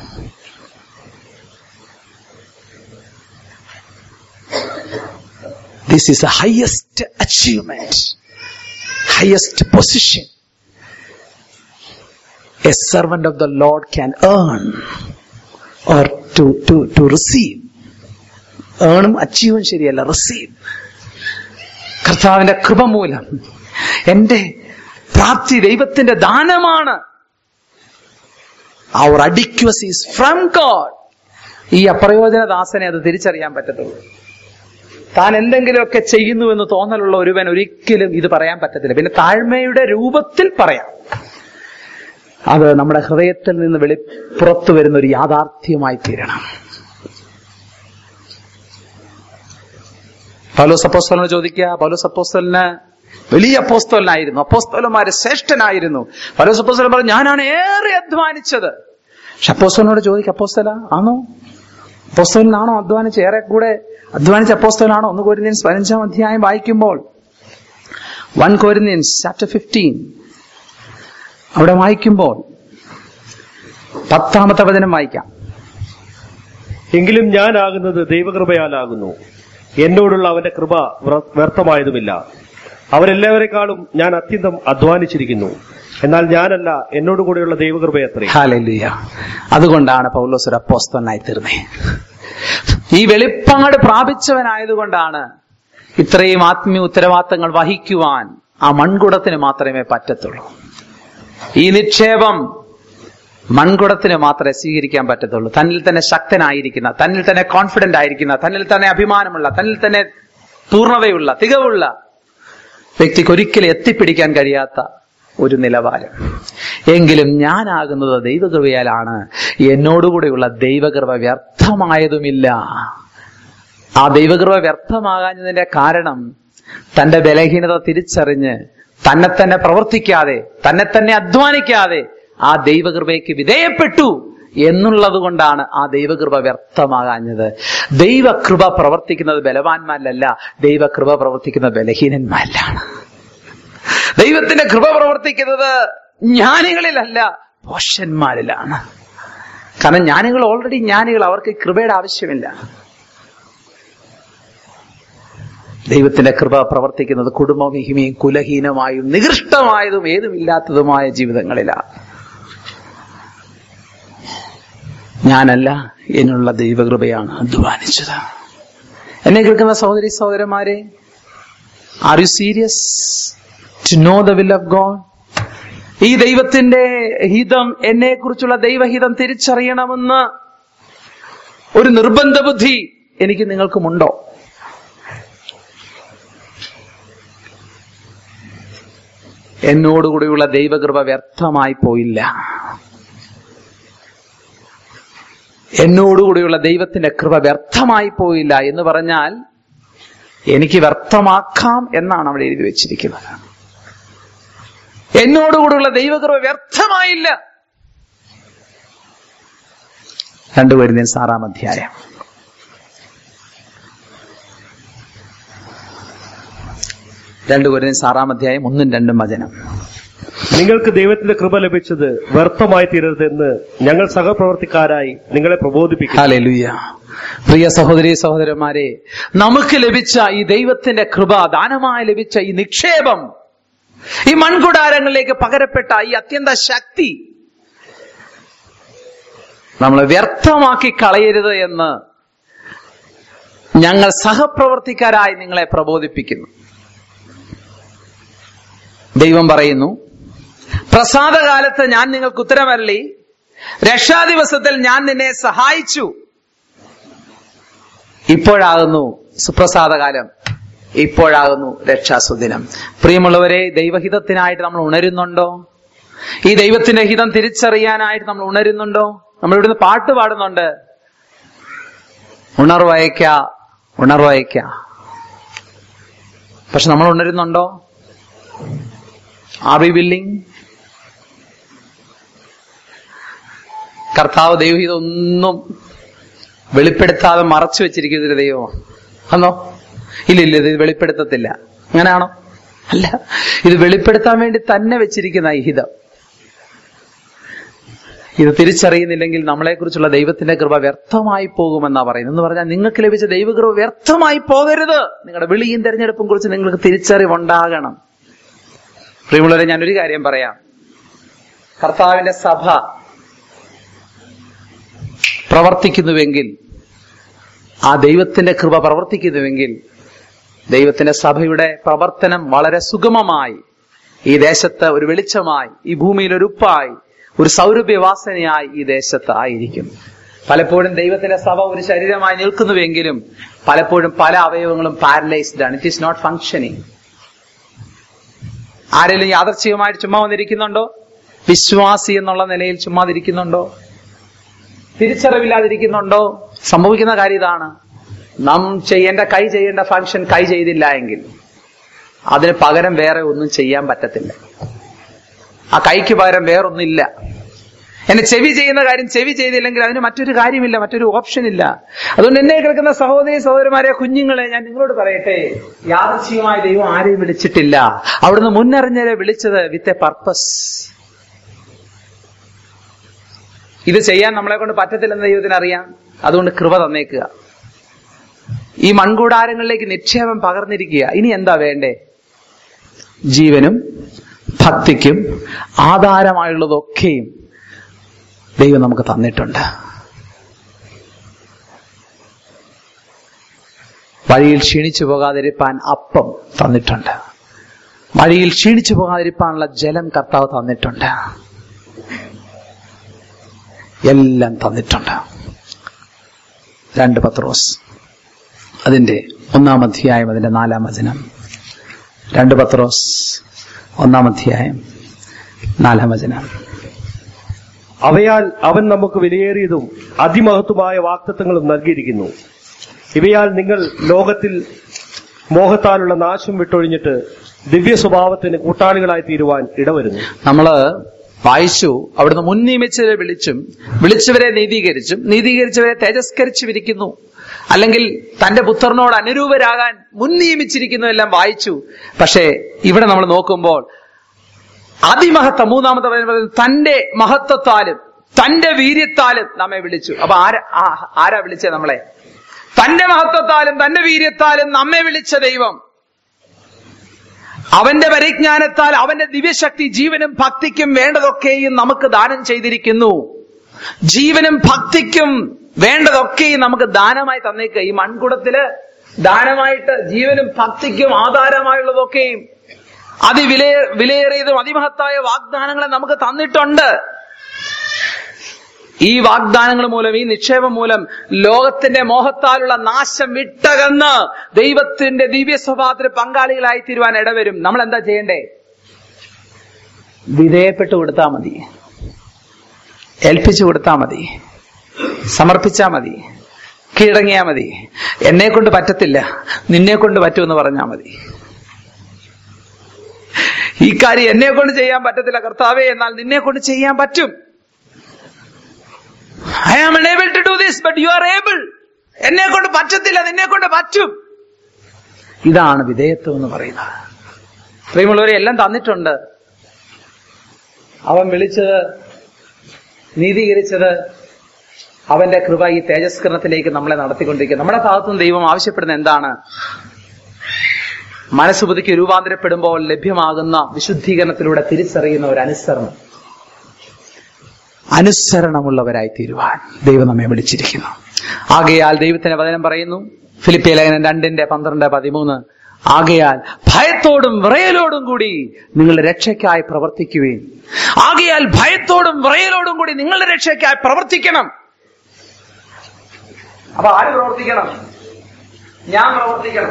this is a highest achievement highest position a servant of the Lord can earn or to, to, to receive. ഏണും അച്ചീവും ശരിയല്ല റിസീവ് കർത്താവിന്റെ കൃപ മൂലം എന്റെ പ്രാപ്തി ദൈവത്തിന്റെ ദാനമാണ് our adequacy is from God ഈ അപ്രയോജനദാസനെ അത് തിരിച്ചറിയാൻ പറ്റത്തുള്ളൂ താൻ എന്തെങ്കിലുമൊക്കെ ചെയ്യുന്നു എന്ന് തോന്നലുള്ള ഒരുവൻ ഒരിക്കലും ഇത് പറയാൻ പറ്റത്തില്ല പിന്നെ താഴ്മയുടെ രൂപത്തിൽ പറയാം അത് നമ്മുടെ ഹൃദയത്തിൽ നിന്ന് വെളി പുറത്തു വരുന്ന ഒരു യാഥാർത്ഥ്യമായി തീരണം പൗലോസ് അപ്പോസ്തലനോട് ചോദിക്കുക പൗലോസ് അപ്പോസ്തലിന് വലിയ അപ്പോസ്തലനായിരുന്നു അപ്പോസ്തലന്മാര് ശ്രേഷ്ഠനായിരുന്നു പൗലോസ് അപ്പോസ്തലൻ പറഞ്ഞു ഞാനാണ് ഏറെ അധ്വാനിച്ചത് പക്ഷെ അപ്പോസ്തലനോട് ചോദിക്കുക അപ്പോസ്തല ആണോ അപ്പോസ്തലനാണോ അധ്വാനിച്ച് ഏറെ കൂടെ അധ്വാനിച്ച അപ്പോസ്തലനാണോ ഒന്ന് കോരിന്ത്യൻസ് പതിനഞ്ചാം അധ്യായം വായിക്കുമ്പോൾ വൺ കോരിന്ത്യൻസ് ചാപ്റ്റർ ഫിഫ്റ്റീൻ അവിടെ വായിക്കുമ്പോൾ പത്താമത്തെ വചനം വായിക്കാം എങ്കിലും ഞാനാകുന്നത് ദൈവകൃപയാലാകുന്നു എന്നോടുള്ള അവന്റെ കൃപ വ്ര- വ്യർത്ഥമായതുമില്ല അവരെല്ലാവരെക്കാളും ഞാൻ അത്യന്തം അധ്വാനിച്ചിരിക്കുന്നു എന്നാൽ ഞാനല്ല എന്നോട് കൂടെയുള്ള ദൈവകൃപയത്രേ ഹാലലുയ അതുകൊണ്ടാണ് പൗലോസ് ഒരു അപ്പോസ്തലനായി തീർന്നേ ഈ വെളിപ്പാട് പ്രാപിച്ചവനായതുകൊണ്ടാണ് ഇത്രയും ആത്മീയ ഉത്തരവാദിത്തങ്ങൾ വഹിക്കുവാൻ ആ മൺകുടത്തിന് മാത്രമേ പറ്റത്തുള്ളൂ ഈ നിക്ഷേപം മൺകുടത്തിന് മാത്രമേ സ്വീകരിക്കാൻ പറ്റത്തുള്ളൂ തന്നിൽ തന്നെ ശക്തനായിരിക്കുന്ന തന്നിൽ തന്നെ കോൺഫിഡന്റ് ആയിരിക്കുന്ന തന്നിൽ തന്നെ അഭിമാനമുള്ള തന്നിൽ തന്നെ പൂർണ്ണതയുള്ള തികവുള്ള വ്യക്തിക്ക് ഒരിക്കലും എത്തിപ്പിടിക്കാൻ കഴിയാത്ത ഒരു നിലവാരം എങ്കിലും ഞാനാകുന്നത് ദൈവകൃപയാലാണ് എന്നോടുകൂടെയുള്ള ദൈവകൃപ വ്യർത്ഥമായതുമില്ല ആ ദൈവകൃപ വ്യർത്ഥമാകാഞ്ഞതിന്റെ കാരണം തന്റെ ബലഹീനത തിരിച്ചറിഞ്ഞ് തന്നെ തന്നെ പ്രവർത്തിക്കാതെ തന്നെ തന്നെ അധ്വാനിക്കാതെ ആ ദൈവകൃപയ്ക്ക് വിധേയപ്പെട്ടു എന്നുള്ളത് കൊണ്ടാണ് ആ ദൈവകൃപ വ്യർത്ഥമാകാഞ്ഞത് ദൈവകൃപ പ്രവർത്തിക്കുന്നത് ബലവാന്മാരിലല്ല ദൈവകൃപ പ്രവർത്തിക്കുന്നത് ബലഹീനന്മാരിലാണ് ദൈവത്തിന്റെ കൃപ പ്രവർത്തിക്കുന്നത് ജ്ഞാനികളിലല്ല പോഷന്മാരിലാണ് കാരണം ജ്ഞാനികൾ ഓൾറെഡി ജ്ഞാനികൾ അവർക്ക് ഈ കൃപയുടെ ആവശ്യമില്ല ദൈവത്തിന്റെ കൃപ പ്രവർത്തിക്കുന്നത് കുടുംബവിഹിമയും കുലഹീനമായും നികൃഷ്ടമായതും ഏതുമില്ലാത്തതുമായ ജീവിതങ്ങളിലാണ് ഞാനല്ല എന്നുള്ള ദൈവകൃപയാണ് അധ്വാനിച്ചത് എന്നെ കേൾക്കുന്ന സഹോദരി സഹോദരന്മാരെ are you serious to know the will of God ഈ ദൈവത്തിന്റെ ഹിതം എന്നെ കുറിച്ചുള്ള ദൈവഹിതം തിരിച്ചറിയണമെന്ന് ഒരു നിർബന്ധ ബുദ്ധി എനിക്ക് നിങ്ങൾക്കുമുണ്ടോ എന്നോടുകൂടിയുള്ള ദൈവകൃപ വ്യർത്ഥമായി പോയില്ല എന്നോടുകൂടിയുള്ള ദൈവത്തിന്റെ കൃപ വ്യർത്ഥമായി പോയില്ല എന്ന് പറഞ്ഞാൽ എനിക്ക് വ്യർത്ഥമാക്കാം എന്നാണ് അവിടെ എഴുതി വെച്ചിരിക്കുന്നത് എന്നോടുകൂടെയുള്ള ദൈവകൃപ വ്യർത്ഥമായില്ല രണ്ടുപേരും സാറാം അധ്യായം രണ്ടുപേരും സാറാം അധ്യായം ഒന്നും രണ്ടും വചനം നിങ്ങൾക്ക് ദൈവത്തിന്റെ കൃപ ലഭിച്ചത് വ്യർത്ഥമായി തീരരുതെന്ന് ഞങ്ങൾ സഹപ്രവർത്തിക്കാരായി നിങ്ങളെ പ്രബോധിപ്പിക്കുന്നു ഹാലലുയ്യ പ്രിയ സഹോദരി സഹോദരന്മാരെ നമുക്ക് ലഭിച്ച ഈ ദൈവത്തിന്റെ കൃപ ദാനമായി ലഭിച്ച ഈ നിക്ഷേപം ഈ മൺകുടാരങ്ങളിലേക്ക് പകരപ്പെട്ട ഈ അത്യന്ത ശക്തി നമ്മൾ വ്യർത്ഥമാക്കി കളയരുത് എന്ന് ഞങ്ങൾ സഹപ്രവർത്തിക്കാരായി നിങ്ങളെ പ്രബോധിപ്പിക്കുന്നു ദൈവം പറയുന്നു പ്രസാദകാലത്ത് ഞാൻ നിങ്ങൾക്ക് ഉത്തരമരളി രക്ഷാദിവസത്തിൽ ഞാൻ നിന്നെ സഹായിച്ചു ഇപ്പോഴാകുന്നു സുപ്രസാദകാലം ഇപ്പോഴാകുന്നു രക്ഷാസുദിനം പ്രിയമുള്ളവരെ ദൈവഹിതത്തിനായിട്ട് നമ്മൾ ഉണരുന്നുണ്ടോ ഈ ദൈവത്തിന്റെ ഹിതം തിരിച്ചറിയാനായിട്ട് നമ്മൾ ഉണരുന്നുണ്ടോ നമ്മൾ ഇവിടുന്ന് പാട്ട് പാടുന്നുണ്ട് ഉണർവയക്ക ഉണർവയക്ക പക്ഷെ നമ്മൾ ഉണരുന്നുണ്ടോ ആർ വി വില്ലിങ് കർത്താവ് ദൈവഹിതം ഒന്നും വെളിപ്പെടുത്താതെ മറച്ചു വെച്ചിരിക്കുന്ന ഒരു ദൈവമാണ് അന്നോ ഇല്ല ഇല്ല ഇത് വെളിപ്പെടുത്തത്തില്ല അങ്ങനെയാണോ അല്ല ഇത് വെളിപ്പെടുത്താൻ വേണ്ടി തന്നെ വെച്ചിരിക്കുന്ന ഈ ഹിതം ഇത് തിരിച്ചറിയുന്നില്ലെങ്കിൽ നമ്മളെക്കുറിച്ചുള്ള ദൈവത്തിന്റെ കൃപ വ്യർത്ഥമായി പോകുമെന്നാ പറയുന്നത് എന്ന് പറഞ്ഞാൽ നിങ്ങൾക്ക് ലഭിച്ച ദൈവകൃപ വ്യർത്ഥമായി പോകരുത് നിങ്ങളുടെ വിളിയും തെരഞ്ഞെടുപ്പും കുറിച്ച് നിങ്ങൾക്ക് തിരിച്ചറിവുണ്ടാകണം പ്രിയമുള്ളവരെ ഞാനൊരു കാര്യം പറയാം കർത്താവിന്റെ സഭ പ്രവർത്തിക്കുന്നുവെങ്കിൽ ആ ദൈവത്തിന്റെ കൃപ പ്രവർത്തിക്കുന്നുവെങ്കിൽ ദൈവത്തിന്റെ സഭയുടെ പ്രവർത്തനം വളരെ സുഗമമായി ഈ ദേശത്ത് ഒരു വെളിച്ചമായി ഈ ഭൂമിയിൽ ഒരു ഉപ്പായി ഒരു സൗരഭ്യവാസനയായി ഈ ദേശത്ത് ആയിരിക്കും പലപ്പോഴും ദൈവത്തിന്റെ സഭ ഒരു ശരീരമായി നിൽക്കുന്നുവെങ്കിലും പലപ്പോഴും പല അവയവങ്ങളും പാരലൈസ്ഡ് ആണ് ഇറ്റ് ഈസ് നോട്ട് ഫങ്ഷനിങ് ആരെങ്കിലും യാദർച്ഛികമായിട്ട് ചുമ്മാ വന്നിരിക്കുന്നുണ്ടോ വിശ്വാസി എന്നുള്ള നിലയിൽ ചുമ്മാതിരിക്കുന്നുണ്ടോ തിരിച്ചറിവില്ലാതിരിക്കുന്നുണ്ടോ സംഭവിക്കുന്ന കാര്യം ഇതാണ് നാം ചെയ്യേണ്ട കൈ ചെയ്യേണ്ട ഫംഗ്ഷൻ കൈ ചെയ്തില്ല എങ്കിൽ അതിന് പകരം വേറെ ഒന്നും ചെയ്യാൻ പറ്റത്തില്ല ആ കൈക്ക് പകരം വേറൊന്നില്ല എന്നെ ചെവി ചെയ്യുന്ന കാര്യം ചെവി ചെയ്തില്ലെങ്കിൽ അതിന് മറ്റൊരു കാര്യമില്ല മറ്റൊരു ഓപ്ഷൻ ഇല്ല അതുകൊണ്ട് എന്നെ കേൾക്കുന്ന സഹോദരി സഹോദരന്മാരെ കുഞ്ഞുങ്ങളെ ഞാൻ നിങ്ങളോട് പറയട്ടെ യാദൃശ്ചികമായ ദൈവം ആരെയും വിളിച്ചിട്ടില്ല അവിടുന്ന് മുന്നറിഞ്ഞരെ വിളിച്ചത് വിത്ത് എ പർപ്പസ് ഇത് ചെയ്യാൻ നമ്മളെ കൊണ്ട് പറ്റത്തില്ലെന്ന് ദൈവത്തിന് അറിയാം അതുകൊണ്ട് കൃപ തന്നേക്കുക ഈ മൺകൂടാരങ്ങളിലേക്ക് നിക്ഷേപം പകർന്നിരിക്കുക ഇനി എന്താ വേണ്ടേ ജീവനും ഭക്തിക്കും ആധാരമായുള്ളതൊക്കെയും ദൈവം നമുക്ക് തന്നിട്ടുണ്ട് വഴിയിൽ ക്ഷീണിച്ചു പോകാതിരിപ്പാൻ അപ്പം തന്നിട്ടുണ്ട് വഴിയിൽ ക്ഷീണിച്ചു പോകാതിരിപ്പാനുള്ള ജലം കർത്താവ് തന്നിട്ടുണ്ട് എല്ലാം തന്നിട്ടുണ്ട് രണ്ട് പത്രോസ് അതിന്റെ ഒന്നാം അധ്യായം അതിന്റെ നാലാം വചനം രണ്ട് പത്രോസ് ഒന്നാം അധ്യായം നാലാം വചനം അവയാൽ അവൻ നമുക്ക് വിലയേറിയതും അതിമഹത്വമായ വാക്തത്വങ്ങളും നൽകിയിരിക്കുന്നു ഇവയാൽ നിങ്ങൾ ലോകത്തിൽ മോഹത്താലുള്ള നാശം വിട്ടൊഴിഞ്ഞിട്ട് ദിവ്യ സ്വഭാവത്തിന് കൂട്ടാളികളായി തീരുവാൻ ഇടവരുന്നു നമ്മള് വായിച്ചു അവിടുന്ന് മുൻ നിയമിച്ചവരെ വിളിച്ചും വിളിച്ചവരെ നീതീകരിച്ചും നീതീകരിച്ചവരെ തേജസ്കരിച്ചും ഇരിക്കുന്നു അല്ലെങ്കിൽ തന്റെ പുത്രനോട് അനുരൂപരാകാൻ മുൻ നിയമിച്ചിരിക്കുന്നു എല്ലാം വായിച്ചു പക്ഷേ ഇവിടെ നമ്മൾ നോക്കുമ്പോൾ അതിമഹത്വം മൂന്നാമത്തെ വചനം പറയുന്നത് തന്റെ മഹത്വത്താലും തന്റെ വീര്യത്താലും നമ്മെ വിളിച്ചു അപ്പൊ ആരാ ആ- ആരാ വിളിച്ചത് നമ്മളെ തന്റെ മഹത്വത്താലും തന്റെ വീര്യത്താലും നമ്മെ വിളിച്ച ദൈവം അവന്റെ പരിജ്ഞാനത്താൽ അവന്റെ ദിവ്യശക്തി ജീവനും ഭക്തിക്കും വേണ്ടതൊക്കെയും നമുക്ക് ദാനം ചെയ്തിരിക്കുന്നു ജീവനും ഭക്തിക്കും വേണ്ടതൊക്കെയും നമുക്ക് ദാനമായി തന്നേക്കുക ഈ മൺകുടത്തില് ദാനമായിട്ട് ജീവനും ഭക്തിക്കും ആധാരമായുള്ളതൊക്കെയും അതിവില വിലയേറിയതും അതിമഹത്തായ വാഗ്ദാനങ്ങളെ നമുക്ക് തന്നിട്ടുണ്ട് ഈ വാഗ്ദാനങ്ങൾ മൂലം ഈ നിക്ഷേപം മൂലം ലോകത്തിന്റെ മോഹത്താലുള്ള നാശം വിട്ടകന്ന് ദൈവത്തിന്റെ ദിവ്യ സ്വഭാവത്തിന് പങ്കാളികളായി തീരുവാൻ ഇടവരും നമ്മൾ എന്താ ചെയ്യണ്ടേ വിധേയപ്പെട്ടു കൊടുത്താൽ മതി ഏൽപ്പിച്ചു കൊടുത്താൽ മതി സമർപ്പിച്ചാൽ മതി കീഴടങ്ങിയാ മതി എന്നെ കൊണ്ട് പറ്റത്തില്ല നിന്നെ കൊണ്ട് പറ്റുമെന്ന് പറഞ്ഞാൽ മതി ഈ കാര്യം എന്നെ കൊണ്ട് ചെയ്യാൻ പറ്റത്തില്ല കർത്താവേ എന്നാൽ നിന്നെ കൊണ്ട് ചെയ്യാൻ പറ്റും I am unable to do this but you are able എന്നെ കൊണ്ട് പറ്റത്തില്ല നിന്നെ കൊണ്ട് പറ്റും ഇതാണ് വിധേയത്വം എന്ന് പറയുന്നത് പ്രിയമുള്ളവരെ എല്ലാം തന്നിട്ടുണ്ട് അവൻ വിളിച്ചത് നീതീകരിച്ചത് അവന്റെ കൃപ ഈ തേജസ്കരണത്തിലേക്ക് നമ്മളെ നടത്തിക്കൊണ്ടിരിക്കുക നമ്മുടെ ഭാഗത്തുനിന്ന് ദൈവം ആവശ്യപ്പെടുന്ന എന്താണ് മനസ്സുപതിക്ക് രൂപാന്തരപ്പെടുമ്പോൾ ലഭ്യമാകുന്ന വിശുദ്ധീകരണത്തിലൂടെ തിരിച്ചറിയുന്ന ഒരു അനുസരണം അനുസരണമുള്ളവരായി തീരുവാൻ ദൈവം നമ്മെ വിളിച്ചിരിക്കുന്നു ആകയാൽ ദൈവത്തിന്റെ വചനം പറയുന്നു ഫിലിപ്പിയ ലേഖനം രണ്ടിന്റെ പന്ത്രണ്ട് പതിമൂന്ന് ആകയാൽ ഭയത്തോടും വിറയലോടും കൂടി നിങ്ങളുടെ രക്ഷയ്ക്കായി പ്രവർത്തിക്കുവേൻ ആകയാൽ ഭയത്തോടും വിറയലോടും കൂടി നിങ്ങളുടെ രക്ഷയ്ക്കായി പ്രവർത്തിക്കണം അപ്പൊ ആര് പ്രവർത്തിക്കണം ഞാൻ പ്രവർത്തിക്കണം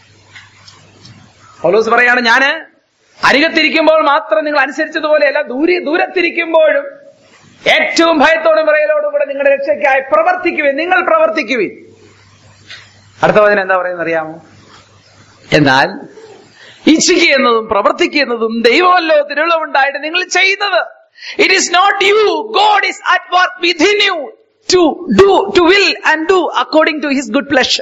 പൗലോസ് പറയാണ് ഞാന് അരികത്തിരിക്കുമ്പോൾ മാത്രം നിങ്ങൾ അനുസരിച്ചതുപോലെയല്ല ദൂരെ ദൂരത്തിരിക്കുമ്പോഴും ഏറ്റവും ഭയത്തോടും വിറയലോടും കൂടെ നിങ്ങളുടെ രക്ഷയ്ക്കായി പ്രവർത്തിക്കുവിൻ നിങ്ങൾ പ്രവർത്തിക്കുവിൻ അടുത്ത വചനം എന്താ പറയുന്നത് അറിയാമോ എന്നാൽ ഇച്ഛിക്കുന്നതും പ്രവർത്തിക്കുന്നതും ദൈവമല്ലോ തിരുളവുണ്ടായിട്ട് നിങ്ങൾ ചെയ്യുന്നത് it is not you God is at work within you to do to will and do according to his good pleasure